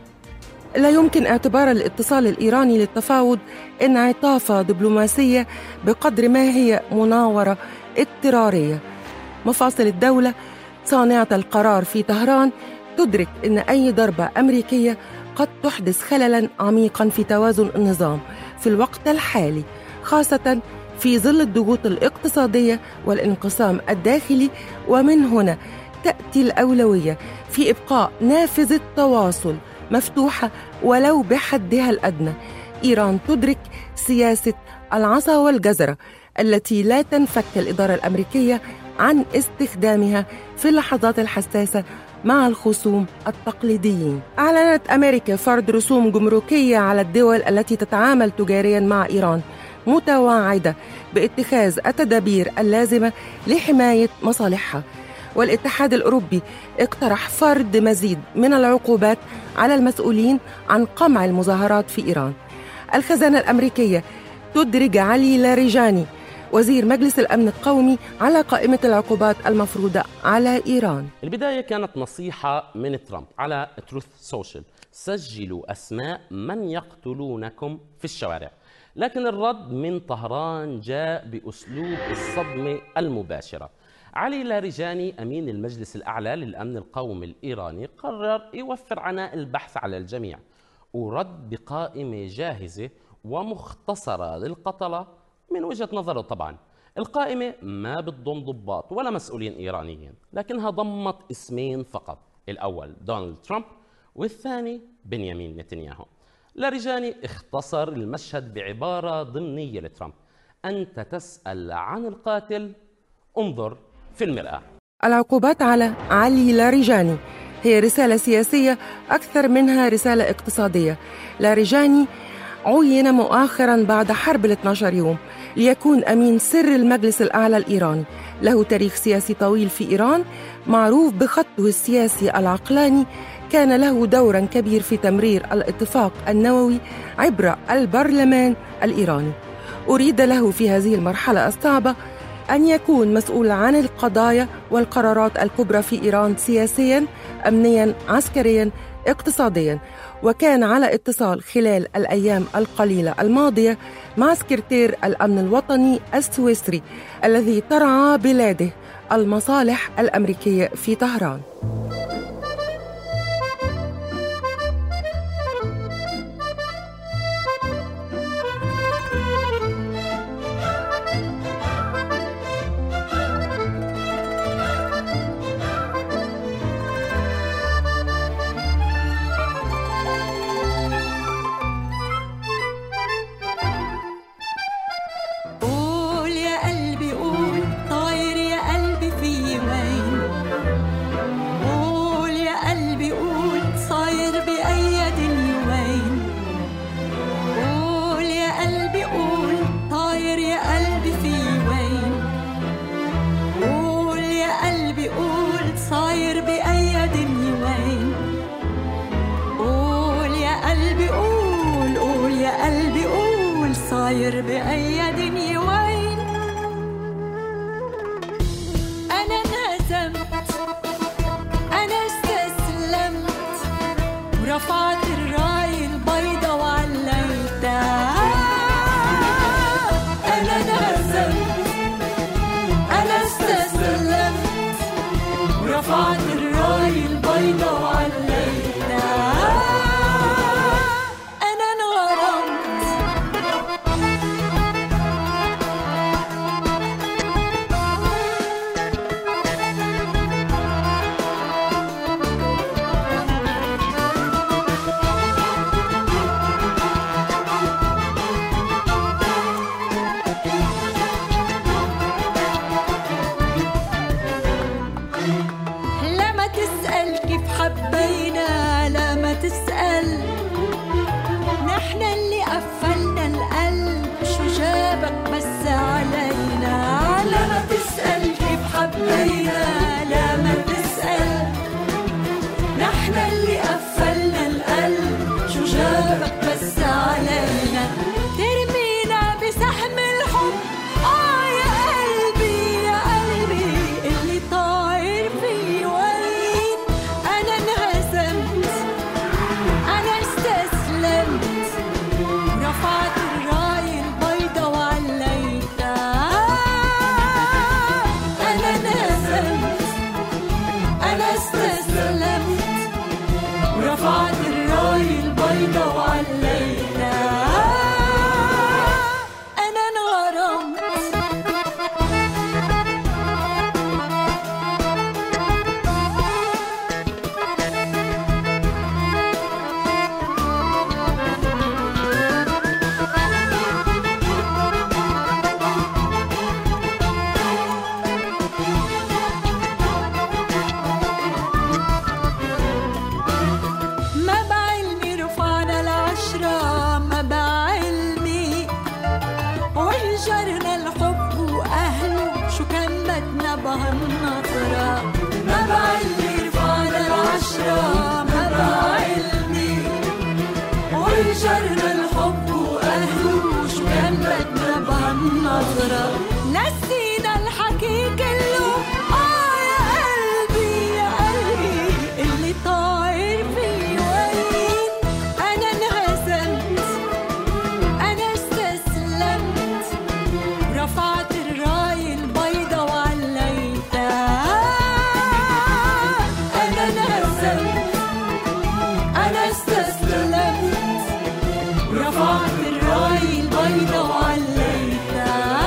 لا يمكن اعتبار الاتصال الإيراني للتفاوض انعطافة دبلوماسية بقدر ما هي مناورة اضطرارية مفاصل الدولة صانعة القرار في طهران تدرك أن أي ضربة أمريكية قد تحدث خللا عميقا في توازن النظام في الوقت الحالي خاصة في ظل الضغوط الاقتصادية والانقسام الداخلي ومن هنا تأتي الأولوية في إبقاء نافذة تواصل مفتوحة ولو بحدها الأدنى إيران تدرك سياسة العصا والجزرة التي لا تنفك الإدارة الأمريكية عن استخدامها في اللحظات الحساسة مع الخصوم التقليديين. أعلنت أمريكا فرض رسوم جمركية على الدول التي تتعامل تجاريا مع إيران متوعدة باتخاذ التدابير اللازمة لحماية مصالحها. والاتحاد الأوروبي اقترح فرض مزيد من العقوبات على المسؤولين عن قمع المظاهرات في إيران. الخزانة الأمريكية تدرج علي لاريجاني وزير مجلس الأمن القومي على قائمة العقوبات المفروضة على إيران البداية كانت نصيحة من ترامب على تروث سوشيال سجلوا أسماء من يقتلونكم في الشوارع لكن الرد من طهران جاء بأسلوب الصدمة المباشرة علي لاريجاني أمين المجلس الأعلى للأمن القومي الإيراني قرر يوفر عناء البحث على الجميع ورد بقائمة جاهزة ومختصرة للقتلة من وجهة نظره طبعا القائمة ما بتضم ضباط ولا مسؤولين إيرانيين لكنها ضمت اسمين فقط الأول دونالد ترامب والثاني بنيامين نتنياهو لاريجاني اختصر المشهد بعبارة ضمنية لترامب أنت تسأل عن القاتل انظر في المرآة العقوبات على علي لاريجاني هي رسالة سياسية أكثر منها رسالة اقتصادية لاريجاني عين مؤخرا بعد حرب ال 12 يوم ليكون أمين سر المجلس الأعلى الإيراني له تاريخ سياسي طويل في إيران معروف بخطه السياسي العقلاني كان له دورا كبير في تمرير الاتفاق النووي عبر البرلمان الإيراني أريد له في هذه المرحلة الصعبة أن يكون مسؤول عن القضايا والقرارات الكبرى في إيران سياسيا أمنيا عسكريا اقتصاديا وكان على اتصال خلال الأيام القليلة الماضية مع سكرتير الأمن الوطني السويسري الذي ترعى بلاده المصالح الأمريكية في طهران قول يا قلبي قول طاير يا قلبي في وين قول قول صاير بأي دنيا وين قول يا قلبي قول قول يا قلبي قول صاير بأي دنيا وين أنا انهزمت أنا استسلمت ورفعت الراية البيضة وعليتها أنا انهزمت أنا استسلمت ورفعت الراية البيضة وعليتها أنا انغرمت لا ما تسأل كيف حبينا لا ما تسأل نحن اللي قفلنا القلب شو جابك بس علينا لا ما تسأل كيف حبينا لا ما تسأل نحن اللي قفلنا القلب شو جابك بس علينا ترمينا بسهم الحب آه يا قلبي يا قلبي اللي طاير في وين أنا انهزمت أنا استسلمت رفعت الراية البيضة وعليتها أنا انهزمت أنا استسلمت ورفعت الراية البيضة وعليتها أنا انغرمت ما بعلمي رفعنا العشرة ما بعلمي وهجرنا الحب وأهله شو كان بدنا بهالنظرة ما بعلمي رفعنا العشرة ما بعلمي وهجرنا الحب وأهله شو كان بدنا بهالنظرة نسينا الحكي كله آه يا قلبي يا قلبي اللي طاير في وين أنا انهزمت أنا استسلمت رفعت الراية البيضة وعليتها أنا انهزمت أنا استسلمت رفعت الراية البيضة وعليتها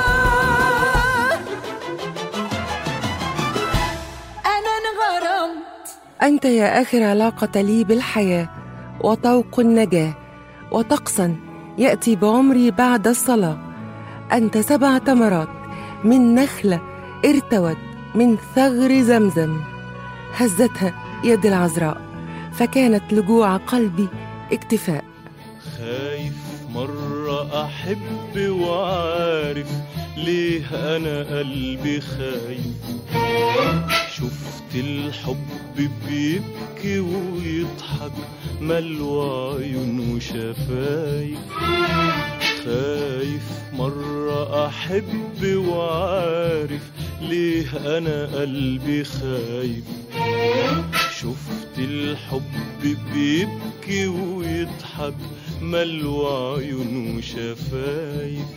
أنا انغرمت أنت يا آخر علاقة لي بالحياة وطوق النجاة وطقسا يأتي بعمري بعد الصلاة أنت سبع تمرات من نخلة ارتوت من ثغر زمزم هزتها يد العذراء فكانت لجوع قلبي اكتفاء خايف مرة أحب وعارف ليه أنا قلبي خايف شفت الحب بيبكي ويضحك ملوى عيون وشفايف خايف مرة أحب وعارف ليه أنا قلبي خايف شفت الحب بيبكي ويضحك ملوى عيون وشفايف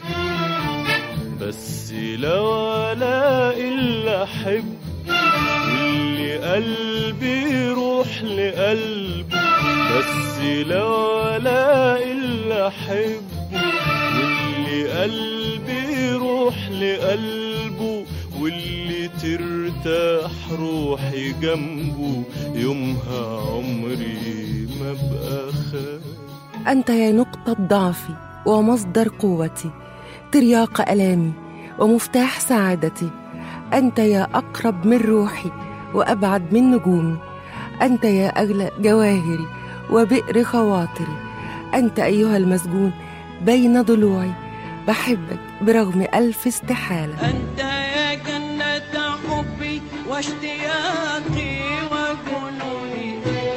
بس لو الاقي اللي احب واللي قلبي يروح لقلبه بس لو الاقي اللي احب واللي قلبي يروح لقلبه واللي ترتاح روحي جنبه يومها عمري ما بقى خايف أنت يا نقطة ضعفي ومصدر قوتي ترياق ألامي ومفتاح سعادتي أنت يا أقرب من روحي وأبعد من نجومي أنت يا أغلى جواهري وبئر خواطري أنت أيها المسجون بين ضلوعي بحبك برغم ألف استحالة أنت يا جنة حبي واشتياقي وجنوني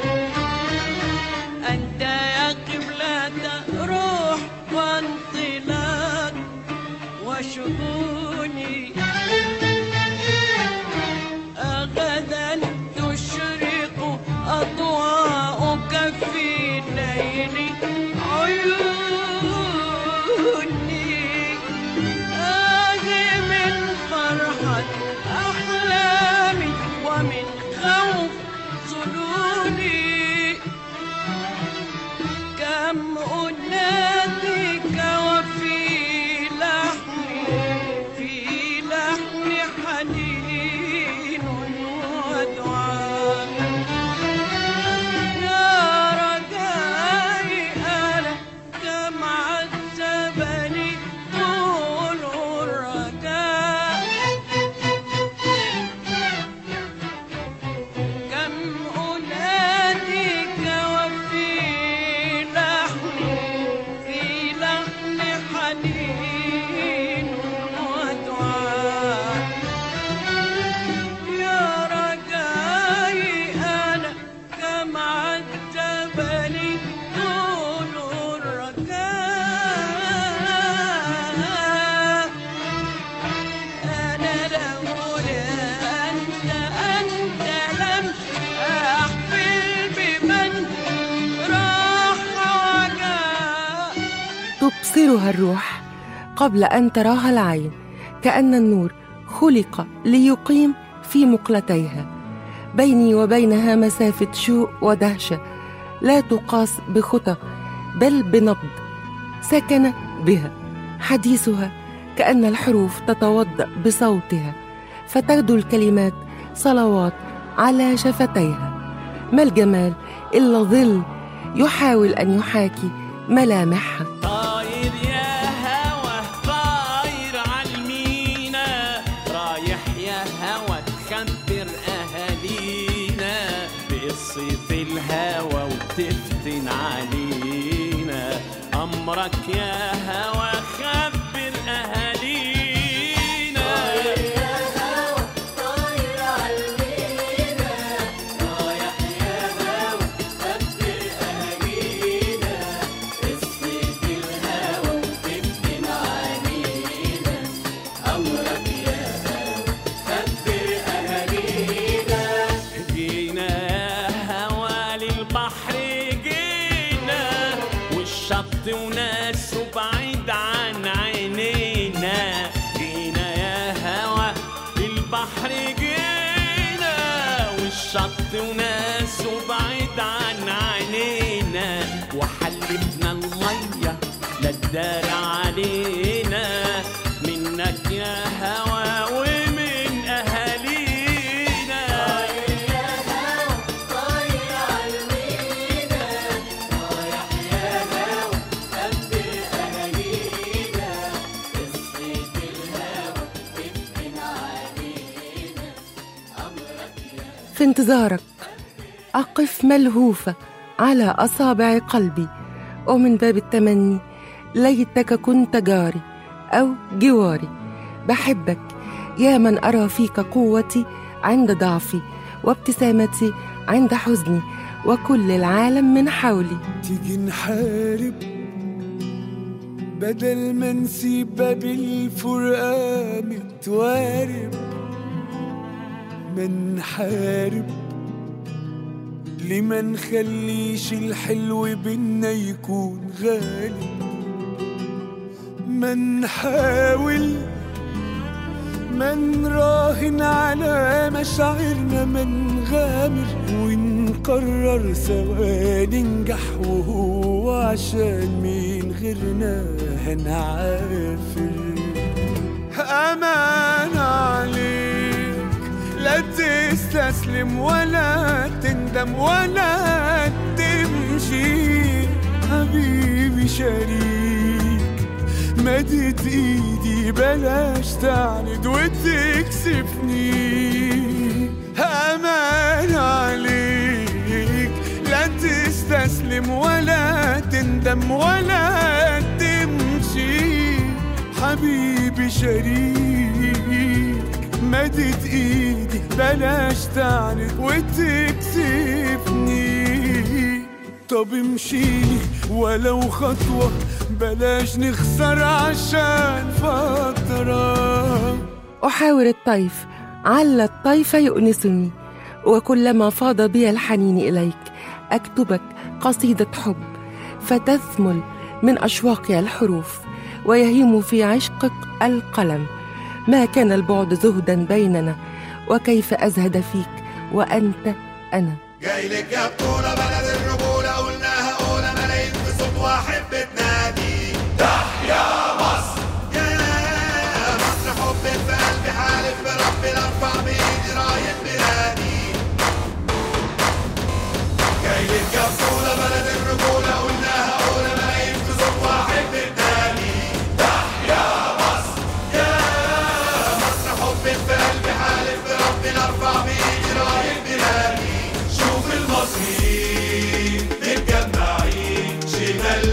أنت يا قبلة روح وانطلاق وشؤوني غدا تشرق أضواءك في ليل عيوني آهي من فرحة أحلامي ومن خوف ظنوني كم أناديك وفي لحني في لحن حنين ودعاء يا رجائي أنا كم عذبني طول الرجاء كم أناديك وفي لحني في لحن حنين ودعاء يا رجائي أنا كم عذبني طول الرجاء أنا لولا أنت أنت لم أحفل بمن راح وجاء تبصرها الروح قبل أن تراها العين كأن النور خلق ليقيم في مقلتيها بيني وبينها مسافة شوق ودهشة لا تقاس بخطى بل بنبض سكن بها حديثها كأن الحروف تتوضأ بصوتها فتغدو الكلمات صلوات على شفتيها ما الجمال إلا ظل يحاول أن يحاكي ملامحها طاير يا هوا طاير عالمينا رايح يا هوا تخبر أهالينا بقصة الهوا وتفتن علينا أمرك يا هوا خبر أهالينا طاير يا هوا طاير عالمينا رايح يا هوا تخبر أهالينا قصة الهوا وتفتن علينا أمرك يا هوا خبر أهالينا جينا يا هوا للبحر جينا والشط وناس بعيد عن عينينا جينا يا هوا للبحر جينا والشط وناس بعيد عن عينينا وحلفنا المية لا تدار علينا منك يا هوا ومن أهالينا يا هوا طاير عالمينا رايح يا هوا خبر أهالينا قصة الهوا تفتن علينا أمرك يا في انتظارك أقف ملهوفة على أصابع قلبي ومن باب التمني ليتك كنت جاري أو جواري بحبك يا من أرى فيك قوتي عند ضعفي وابتسامتي عند حزني وكل العالم من حولي تيجي نحارب بدل ما نسيب باب الفرقة متوارب ما نحارب ليه ما نخليش الحلو بينا يكون غالب ما نحاول ما نراهن على مشاعرنا ما نغامر ونقرر سوا ننجح وهو عشان مين غيرنا هنعافر أمان عليك لا تستسلم ولا تندم ولا تمشي حبيبي شريك مدت ايدي بلاش تعند وتكسفني امان عليك لا تستسلم ولا تندم ولا تمشي حبيبي شريك مدت ايدي بلاش تعند وتكسفني طب امشيلي ولو خطوة بلاش نخسر عشان فترة أحاور الطيف عل الطيف يؤنسني وكلما فاض بي الحنين إليك أكتبك قصيدة حب فتثمل من أشواقها الحروف ويهيم في عشقك القلم ما كان البعد زهدا بيننا وكيف أزهد فيك وأنت أنا جاي لك يا بطولة بلد الرجولة قلناها أولى ملايين في صوت واحد بتنادي تحيا مصر يا مصر حب في قلبي حالف بربي لارفع بإيدي راية بلادي جاي لك يا بطولة بلد الرجولة قلناها أولى ملايين في صوت واحد بتنادي تحيا مصر يا مصر حب في قلبي حالف بربي لارفع بإيدي راية بلادي شوف المصريين متجمعين شمال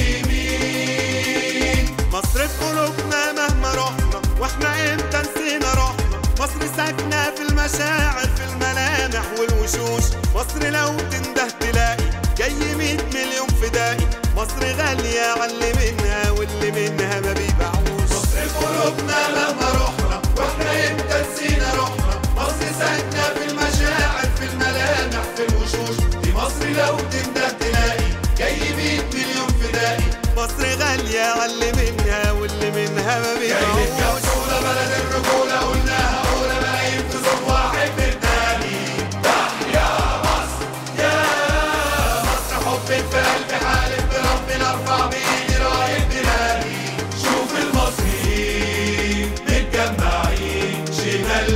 ويمين مصر في قلوبنا مهما رحنا واحنا امتى نسينا روحنا مصر ساكنة في المشاعر في الملامح والوشوش مصر لو تنده تلاقي جاي 100 مليون فدائي مصر غالية على منها واللي منها ما بيبيعوش مصر في قلوبنا مهما رحنا واحنا امتى نسينا روحنا مصر ساكنة في المشاعر في الملامح في الوشوش دي مصر لو تنده تلاقي جاي 100 مليون فدائي مصر غالية على منها واللي منها ما بيبيعوش يا بطولة بلد الرجولة قلناها أولى ملايين في صوت واحد بالتالي تحيا مصر يا مصر حب في قلبي حالف بربي لارفع بإيدي راية بلادي شوف المصريين متجمعين شمال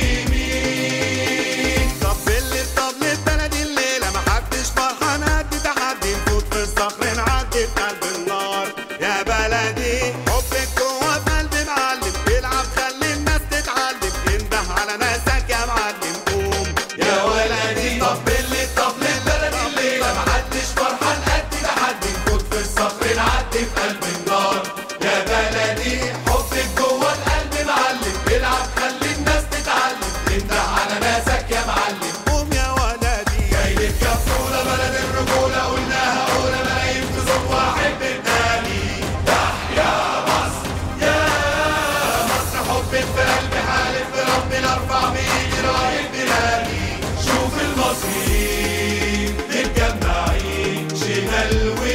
ويمين طب اللي بطبل بلدي الليلة محدش فرحان قد تحدي نفوت في الصخر نعدي في قلب النار يا بلدي حبك جوا في قلبي معلم بيلعب خلي الناس تتعلم انده على ناسك يا معلم قوم يا ولدي طب اللي طبل بلدي الليلة محدش فرحان قد تحدي نفوت في الصخر نعدي في قلب النار يا بلدي حبك جوا القلب معلم بيلعب خلي الناس تتعلم انده على ناسك يا معلم قوم يا ولدي جاي لك يا بطولة بلد الرجولة قلناها أولى ملايين في صوت واحد بالتالي تحيا مصر يا مصر حب في قلبي حالف بربي لارفع بإيدي راية بلادي شوف المصريين متجمعين شمال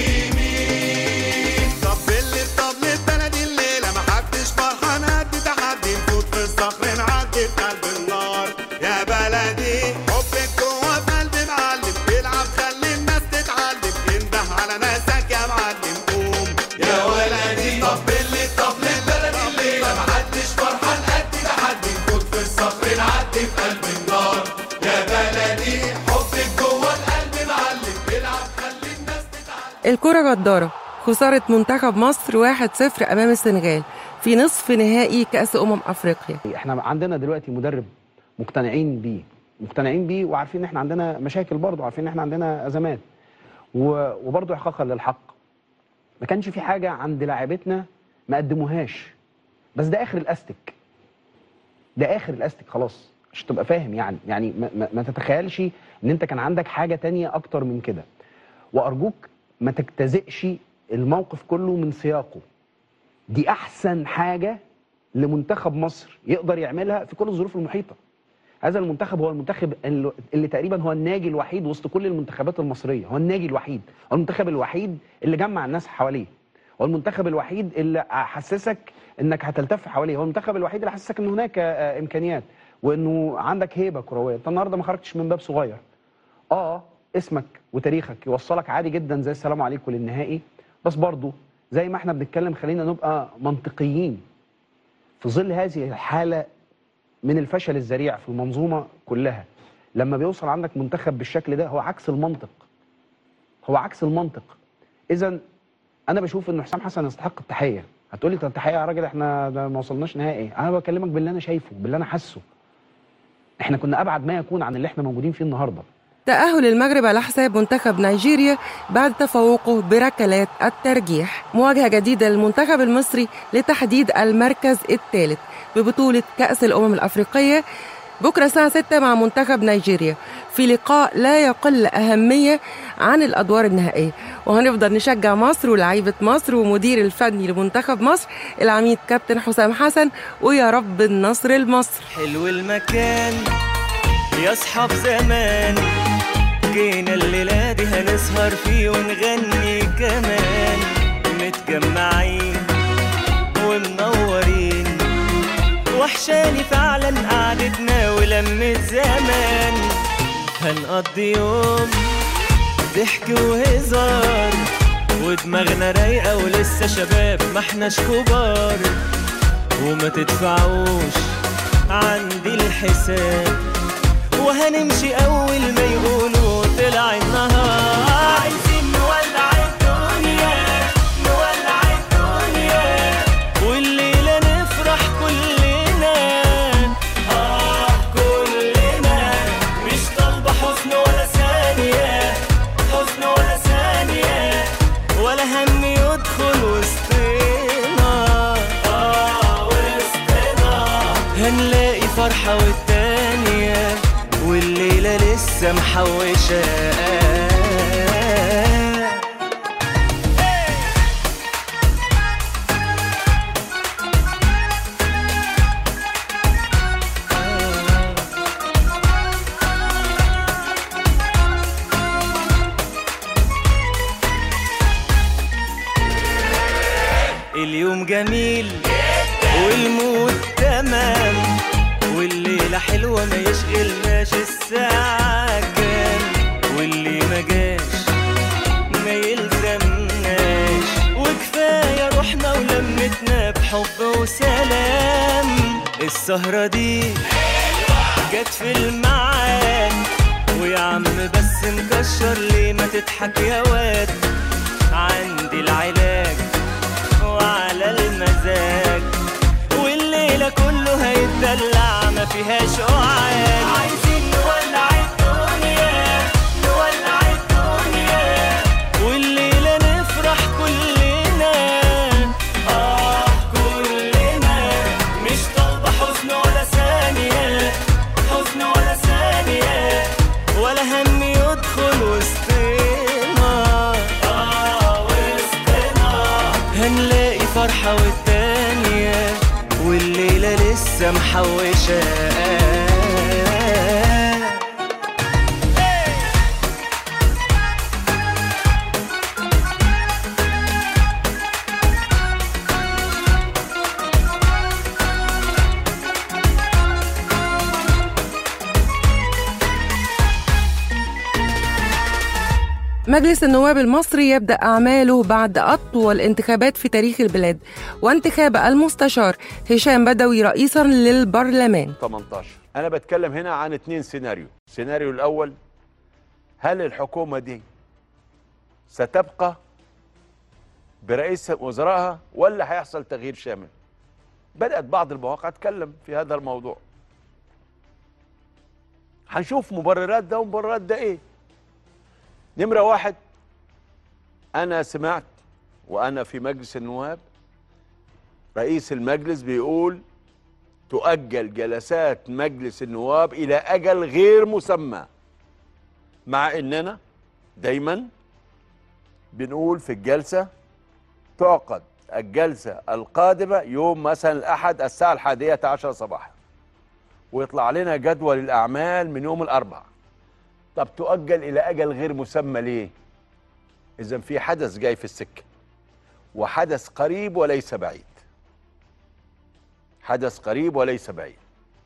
ويمين طب اللي بطبل بلدي الليلة محدش فرحان قد تحدي نفوت في الصخر نعدي في قلب النار يا بلدي حبك جوا في قلبي معلم بيلعب خلي الناس تتعلم انده على ناسك يا معلم قوم يا ولدي طب اللي طبل بلدي الليلة محدش فرحان قد تحدي نفوت في الصخر نعدي في قلب النار يا بلدي حبك جوا القلب معلم بيلعب خلي الناس الكرة جدارة خسارة منتخب مصر 1-0 أمام السنغال في نصف نهائي كأس أمم أفريقيا احنا عندنا دلوقتي مدرب مقتنعين بيه مقتنعين بيه وعارفين ان احنا عندنا مشاكل برضه عارفين ان احنا عندنا ازمات و- وبرضه احقاقا للحق ما كانش في حاجه عند لاعبتنا ما قدموهاش بس ده اخر الاستك ده اخر الاستك خلاص عشان تبقى فاهم يعني يعني ما, ما, ما تتخيلش ان انت كان عندك حاجه تانية اكتر من كده وارجوك ما تجتزئش الموقف كله من سياقه دي احسن حاجه لمنتخب مصر يقدر يعملها في كل الظروف المحيطه هذا المنتخب هو المنتخب اللي, اللي تقريبا هو الناجي الوحيد وسط كل المنتخبات المصريه هو الناجي الوحيد هو المنتخب الوحيد اللي جمع الناس حواليه هو المنتخب الوحيد اللي حسسك انك هتلتف حواليه هو المنتخب الوحيد اللي حسسك ان هناك آه، امكانيات وانه عندك هيبه كرويه انت النهارده ما خرجتش من باب صغير اه اسمك وتاريخك يوصلك عادي جدا زي السلام عليكم للنهائي بس برضه زي ما احنا بنتكلم خلينا نبقى منطقيين في ظل هذه الحاله من الفشل الذريع في المنظومه كلها لما بيوصل عندك منتخب بالشكل ده هو عكس المنطق هو عكس المنطق اذا انا بشوف ان حسام حسن يستحق التحيه هتقولي طب التحيه يا راجل احنا ده ما وصلناش نهائي انا بكلمك باللي انا شايفه باللي انا حاسه احنا كنا ابعد ما يكون عن اللي احنا موجودين فيه النهارده تأهل المغرب على حساب منتخب نيجيريا بعد تفوقه بركلات الترجيح مواجهة جديدة للمنتخب المصري لتحديد المركز الثالث ببطولة كأس الأمم الأفريقية بكرة الساعة 6 مع منتخب نيجيريا في لقاء لا يقل أهمية عن الأدوار النهائية وهنفضل نشجع مصر ولاعيبة مصر ومدير الفني لمنتخب مصر العميد كابتن حسام حسن ويا رب النصر لمصر حلو المكان يا اصحاب زمان جينا الليلة دي هنسهر فيه ونغني كمان متجمعين ومنورين وحشاني فعلا قعدتنا ولمة زمان هنقضي يوم ضحك وهزار ودماغنا رايقة ولسه شباب ما احناش كبار وما تدفعوش عندي الحساب وهنمشي اول ما يقولوا طلع النهار عايزين نولع الدنيا نولع الدنيا والليله نفرح كلنا اه كلنا مش طالبه حزن ولا ثانيه حزن ولا ثانيه ولا هم يدخل وسطنا اه وسطنا هنلاقي فرحه والتانيه والليلة لسه محوشة اليوم جميل والمود تمام والليلة حلوة ما يشغلناش الساعة كام واللي ما جاش ما يلزمناش وكفاية روحنا ولمتنا بحب وسلام السهرة دي جت في الميعاد ويا عم بس مكشر ليه ما تضحك يا واد عندي العلاج وعلى المزاج والليلة كله هيتدلع ما فيهاش قعاد عايزين نولع الدنيا نولع الدنيا والليلة نفرح كلنا آه كلنا مش طالبة حزن ولا ثانية حزن ولا ثانية ولا هم يدخل وسطنا آه وسطنا هنلاقي فرحة والتانية والليلة لسه محوشة مجلس النواب المصري يبدأ أعماله بعد أطول انتخابات في تاريخ البلاد وانتخاب المستشار هشام بدوي رئيسا للبرلمان 18 انا بتكلم هنا عن اتنين سيناريو السيناريو الاول هل الحكومه دي ستبقى برئيس وزرائها ولا هيحصل تغيير شامل بدات بعض المواقع تتكلم في هذا الموضوع هنشوف مبررات ده ومبررات ده ايه نمره واحد انا سمعت وانا في مجلس النواب رئيس المجلس بيقول تؤجل جلسات مجلس النواب الى اجل غير مسمى مع اننا دايما بنقول في الجلسه تعقد الجلسه القادمه يوم مثلا الاحد الساعه الحادية عشر صباحا ويطلع لنا جدول الاعمال من يوم الاربعاء طب تؤجل الى اجل غير مسمى ليه اذا في حدث جاي في السكه وحدث قريب وليس بعيد حدث قريب وليس بعيد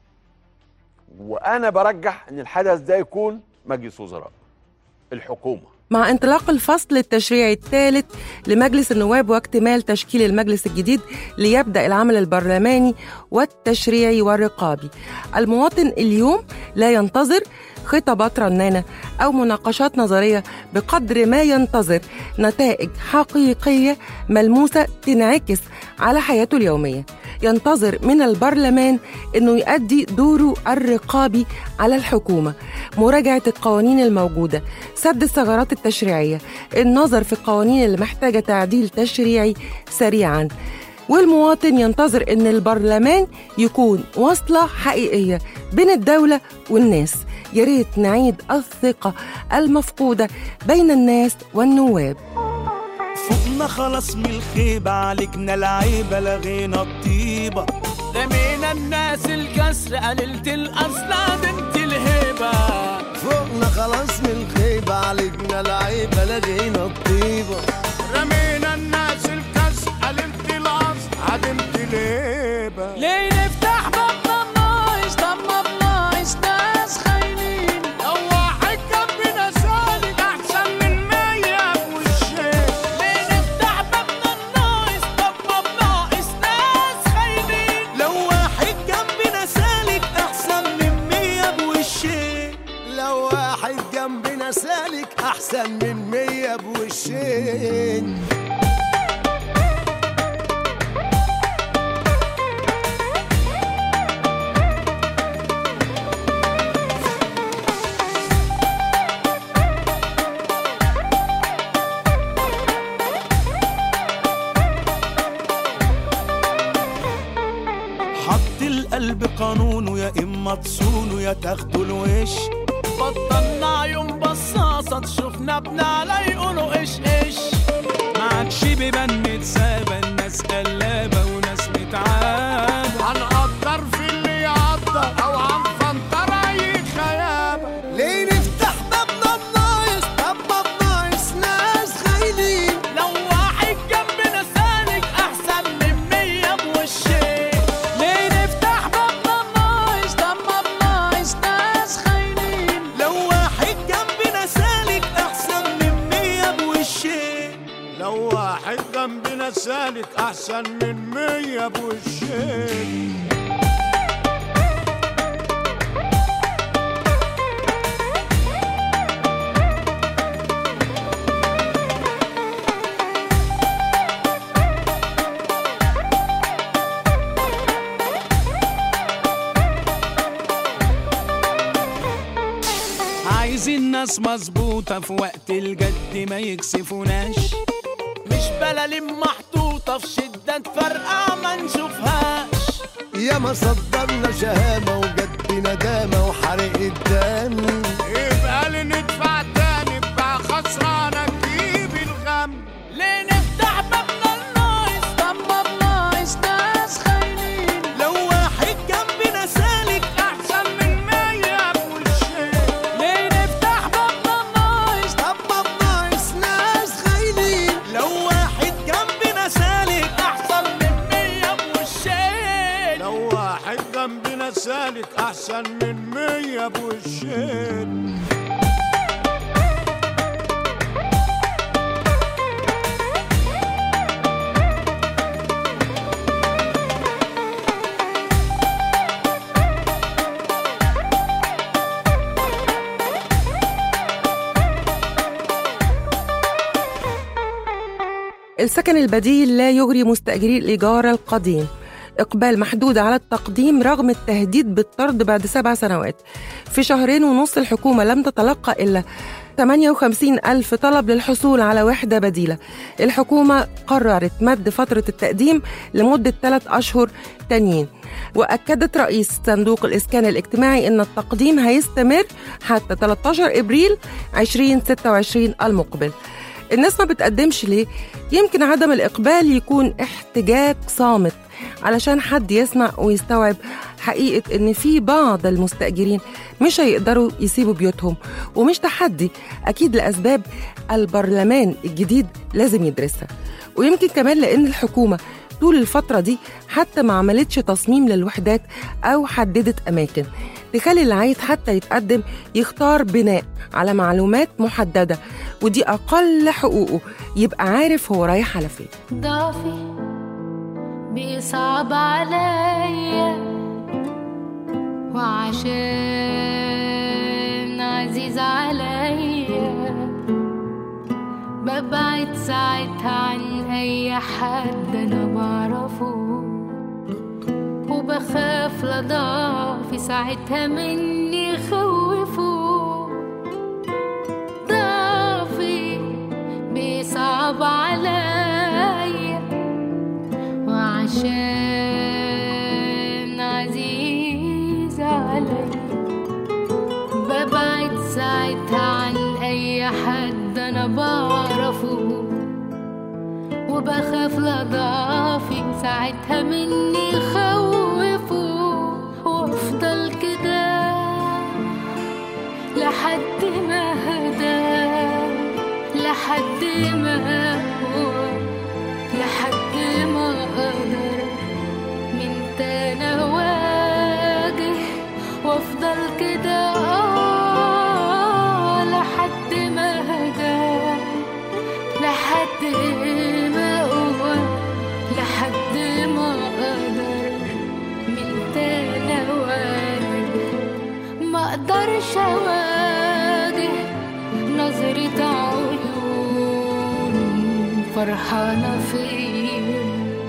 وانا برجح ان الحدث ده يكون مجلس وزراء الحكومه مع انطلاق الفصل التشريعي الثالث لمجلس النواب واكتمال تشكيل المجلس الجديد ليبدأ العمل البرلماني والتشريعي والرقابي المواطن اليوم لا ينتظر خطابات رنانة أو مناقشات نظرية بقدر ما ينتظر نتائج حقيقية ملموسة تنعكس على حياته اليومية ينتظر من البرلمان أنه يؤدي دوره الرقابي على الحكومة مراجعة القوانين الموجودة سد الثغرات التشريعية النظر في القوانين اللي محتاجة تعديل تشريعي سريعا والمواطن ينتظر ان البرلمان يكون وصلة حقيقية بين الدولة والناس يا ريت نعيد الثقة المفقودة بين الناس والنواب فوقنا خلاص من الخيبة عالجنا العيبة لغينا الطيبة رمينا الناس الكسر قللت الأصل عدمت الهيبة فوقنا خلاص من الخيبة عالجنا العيبة لغينا الطيبة رمينا الناس الكسر قللت الأصل عدمت الهيبة ليه نفتح بابنا بناقش طب ما بناقش ناس خاينين لو واحد جنبنا سالك أحسن من مية بوشين ليه نفتح بابنا بناقش طب ما بناقش ناس خاينين لو واحد جنبنا سالك أحسن من مية بوشين لو واحد جنبنا سالك أحسن من مية بوشين حط القلب قانونه يا اما تصونه يا تاخدوا الوش بطلنا عيون بصاصة تشوفنا بنعلى يقولوا ايش ايش معكش بيبان متسابة الناس قلابة وناس متعابة هنقدر في اللي يقدر او هنفنطر اي خيابة ليه نفتح بابنا بناقص طب ما بناقص ناس خاينين لو واحد جنبنا سالك احسن من مية بوشين ليه نفتح بابنا بناقص طب ما بناقص ناس خاينين لو واحد جنبنا سالك احسن من مية بوشين لو واحد جنبنا سالك احسن من مية بوشين عايزين ناس مظبوطة في وقت الجد ما يكسفوناش مش بلالين محطوطة في شدة فرقع ما نشوفهاش يا ما صدرنا شهامة وجد ندامة وحرق الدم يبقى اللي ندفع تاني بقى خسرانة تجيب الغم ليه نفتح بابنا الناقص طب ما بناقص ناس خاينين لو واحد جنبنا سالك أحسن من مية بوشين ليه نفتح بابنا الناقص طب ما بناقص ناس خاينين لو واحد جنبنا سالك أحسن من مية بوشين لو واحد جنبنا سالك أحسن من مية بوشين السكن البديل لا يغري مستأجري الإيجار القديم إقبال محدود على التقديم رغم التهديد بالطرد بعد سبع سنوات في شهرين ونص الحكومة لم تتلقى إلا 58 ألف طلب للحصول على وحدة بديلة الحكومة قررت مد فترة التقديم لمدة ثلاث أشهر تانيين وأكدت رئيس صندوق الإسكان الاجتماعي أن التقديم هيستمر حتى 13 إبريل 2026 المقبل الناس ما بتقدمش ليه؟ يمكن عدم الإقبال يكون احتجاج صامت علشان حد يسمع ويستوعب حقيقة إن في بعض المستأجرين مش هيقدروا يسيبوا بيوتهم ومش تحدي أكيد لأسباب البرلمان الجديد لازم يدرسها ويمكن كمان لأن الحكومة طول الفترة دي حتى ما عملتش تصميم للوحدات أو حددت أماكن تخلي اللي عايز حتى يتقدم يختار بناء على معلومات محددة ودي أقل حقوقه يبقى عارف هو رايح على فين ضعفي بيصعب عليا وعشان عزيز عليا ببعد ساعتها عن أي حد أنا بعرفه وبخاف لضعفي ساعتها مني خوفه ضعفي بيصعب عليا ساعتها عن أي حد أنا بعرفه وبخاف لضعفي ساعتها مني خوفه وافضل كده لحد ما هدى لحد ما هو لحد ما اقدر من تاني اواجه وافضل كده آه لحد ما هدى لحد ما هو لحد ما اقدر من تاني اواجه ما اقدرش اواجه نظرة عيون فرحانة فيا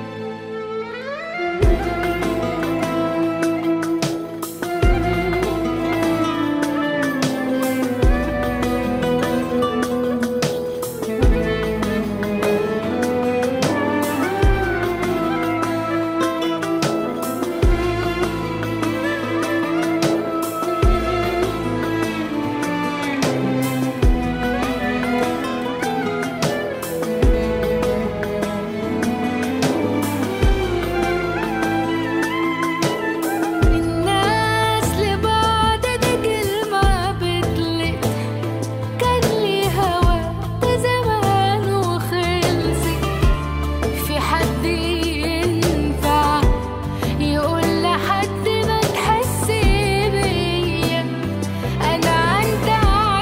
الناس لبعض دي كلمة بتلق كان ليها وقت زمان وخلصت في حد ينفع يقول لحد ما تحس بيا انا عندي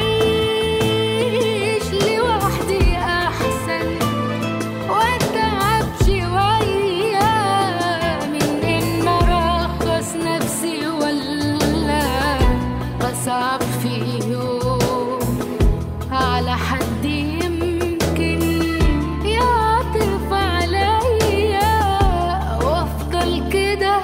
اعيش لوحدي احسن واتعب شوية من ان ارخص نفسي ولا اصعب في يوم على حد يمكن يعطف عليا وافضل كده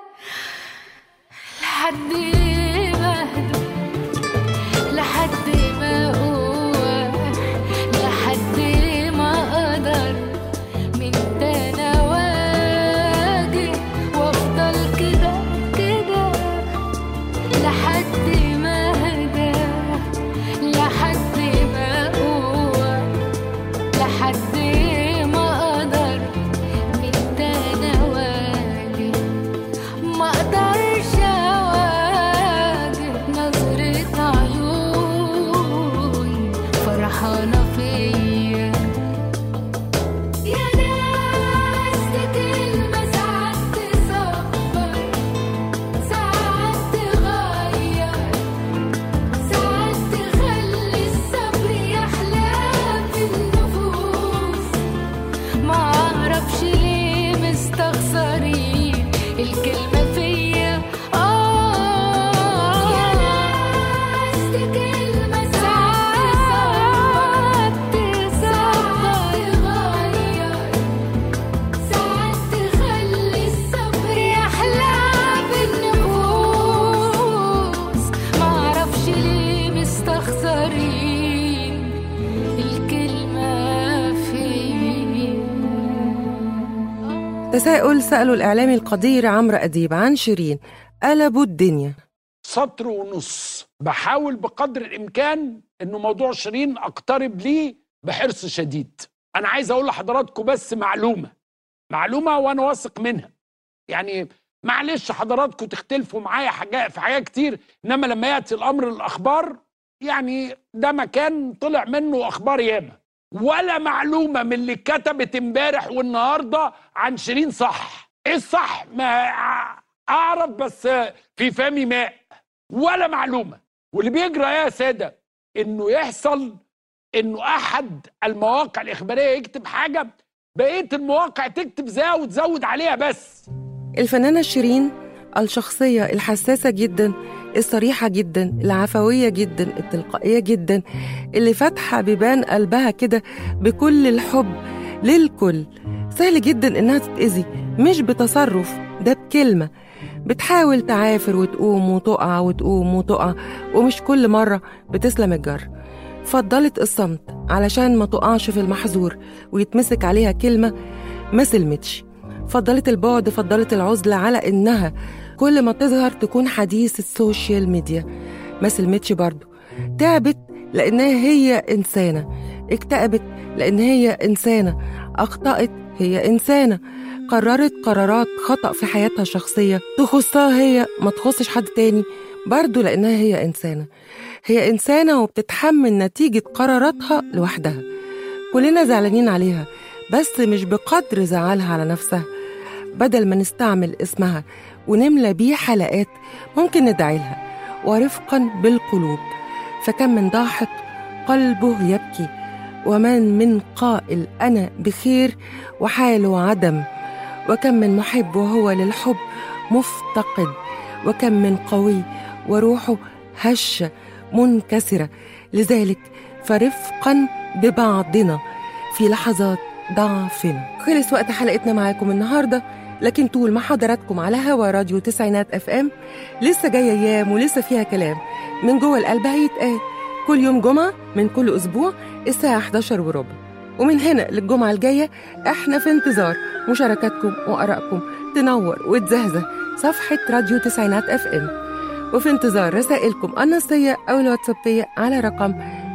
لحد ما اهدى لحد ما هو لحد ما اقدر من تاني اواجه وافضل كده كده لحد ما هدى لحد ما هو لحد ما اقدر من تاني اواجه ما اقدرش اواجه نظرة عيون فرحانة فيا يا ناس دي كلمة ساعات تصبر ساعات تغير ساعات تخلي الصبر يحلى في النفوس ما اعرفش ليه مستخسرين الكلمة فيا آه يا ناس دي كلمة ساعات تصبر يغير ساعات تخلي الصبر يحلى بالنفوس ما اعرفش ليه مستخسرين الكلمة فيا تساؤل سأله الإعلامي القدير عمرو أديب عن شيرين قلبوا الدنيا سطر ونص بحاول بقدر الامكان انه موضوع شيرين اقترب ليه بحرص شديد انا عايز اقول لحضراتكم بس معلومه معلومه وانا واثق منها يعني معلش حضراتكم تختلفوا معايا حاجات في حاجات كتير انما لما ياتي الامر الاخبار يعني ده مكان طلع منه اخبار ياما ولا معلومه من اللي اتكتبت امبارح والنهارده عن شيرين صح ايه الصح ما اعرف بس في فمي ماء ولا معلومه واللي بيجرى يا ساده انه يحصل انه احد المواقع الاخباريه يكتب حاجه بقيه المواقع تكتب زيها وتزود عليها بس الفنانة شيرين الشخصية الحساسة جدا الصريحة جدا العفوية جدا التلقائية جدا اللي فاتحة بيبان قلبها كده بكل الحب للكل سهل جدا إنها تتأذي مش بتصرف ده بكلمة بتحاول تعافر وتقوم وتقع وتقوم وتقع ومش كل مرة بتسلم الجر فضلت الصمت علشان ما تقعش في المحظور ويتمسك عليها كلمة ما سلمتش فضلت البعد فضلت العزلة على إنها كل ما تظهر تكون حديث السوشيال ميديا ما سلمتش برضه تعبت لأنها هي إنسانة اكتئبت لأن هي إنسانة أخطأت هي إنسانة قررت قرارات خطأ في حياتها الشخصية تخصها هي ما تخصش حد تاني برضه لأنها هي إنسانة هي إنسانة وبتتحمل نتيجة قراراتها لوحدها كلنا زعلانين عليها بس مش بقدر زعلها على نفسها بدل ما نستعمل اسمها ونملى بيه حلقات ممكن ندعي لها ورفقا بالقلوب فكم من ضاحك قلبه يبكي ومن من قائل أنا بخير وحاله عدم وكم من محب وهو للحب مفتقد وكم من قوي وروحه هشة منكسرة لذلك فرفقا ببعضنا في لحظات ضعفنا خلص وقت حلقتنا معاكم النهارده لكن طول ما حضراتكم على هوا راديو تسعينات اف ام لسه جايه ايام ولسه فيها كلام من جوه القلب هيتقال كل يوم جمعه من كل اسبوع الساعه 11 وربع ومن هنا للجمعه الجايه احنا في انتظار مشاركاتكم وارائكم تنور وتزهزه صفحه راديو تسعينات اف ام وفي انتظار رسائلكم النصية أو الواتسابية على رقم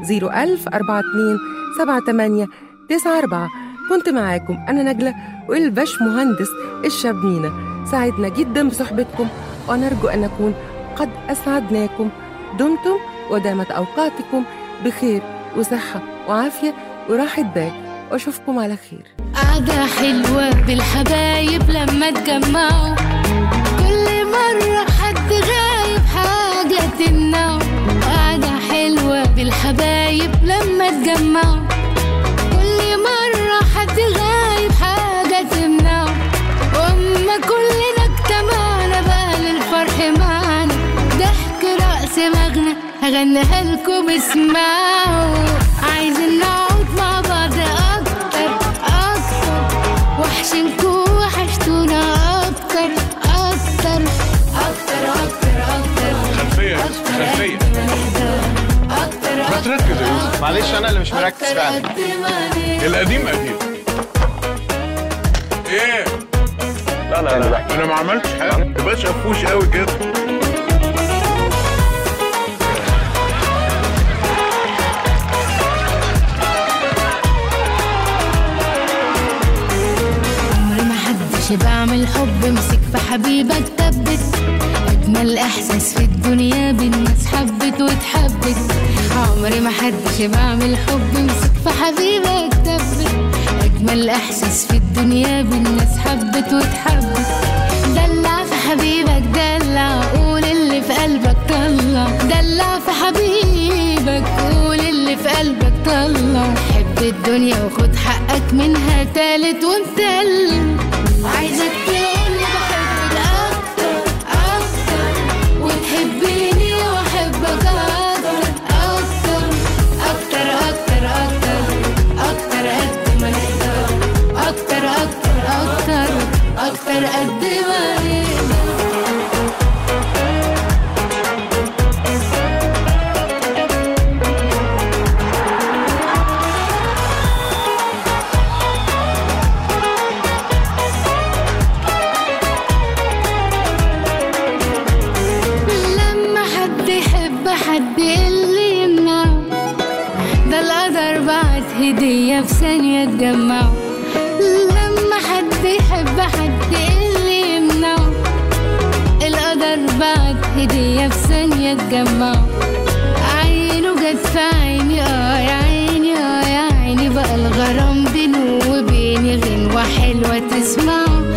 01042 78 94 كنت معاكم أنا نجلة والباش مهندس الشاب مينا سعدنا جدا بصحبتكم ونرجو أن نكون قد أسعدناكم دمتم ودامت أوقاتكم بخير وصحة وعافية وراحة بال وأشوفكم على خير قعدة حلوة بالحبايب لما تجمعوا كل مرة حد غايب حاجة تمنعه قعدة حلوة بالحبايب لما تجمعوا كل مرة حد غايب حاجة تمنعه وأما كلنا اجتمعنا بقى للفرح معانا ضحك رأس مغنى هغنيها لكم اسمعوا عايزين نقعد مع بعض أكتر أكتر وحشنكوا وحشتونا أكتر أكتر أكتر أكتر أكتر خلفية خلفية ما تركز يا يوسف معلش انا اللي مش مركز فعلا القديم قديم ايه لا لا لا انا ما عملتش حاجه ما تبقاش قفوش قوي كده عمري ما حدش بعمل حب مسك في حبيبك ثبت اجمل احساس في الدنيا بالناس حبت واتحبت عمري ما حدش بعمل حب مسك في حبيبك ثبت اجمل احساس في الدنيا بالناس حبت واتحبت دلع في حبيبك دلع قول اللي في قلبك طلع دلع في حبيبك قول اللي في قلبك طلع حب الدنيا وخد حقك منها تالت ومتلم عايزك تقول لي بحبك اكتر اكتر وتحبيني واحبك اكتر اكتر اكتر اكتر اكتر اكتر قد ما نقدر اكتر اكتر اكتر اكتر قد ما نقدر لما حد يحب حد اللي يمنعه ده القدر بعت هدية في ثانية تجمعه لما حد يحب حد اللي يمنعه القدر بعت هدية في ثانية تجمعه عينه جت في عيني اه يا عيني اه يا عيني بقى الغرام بينه وبيني غنوة حلوة تسمعه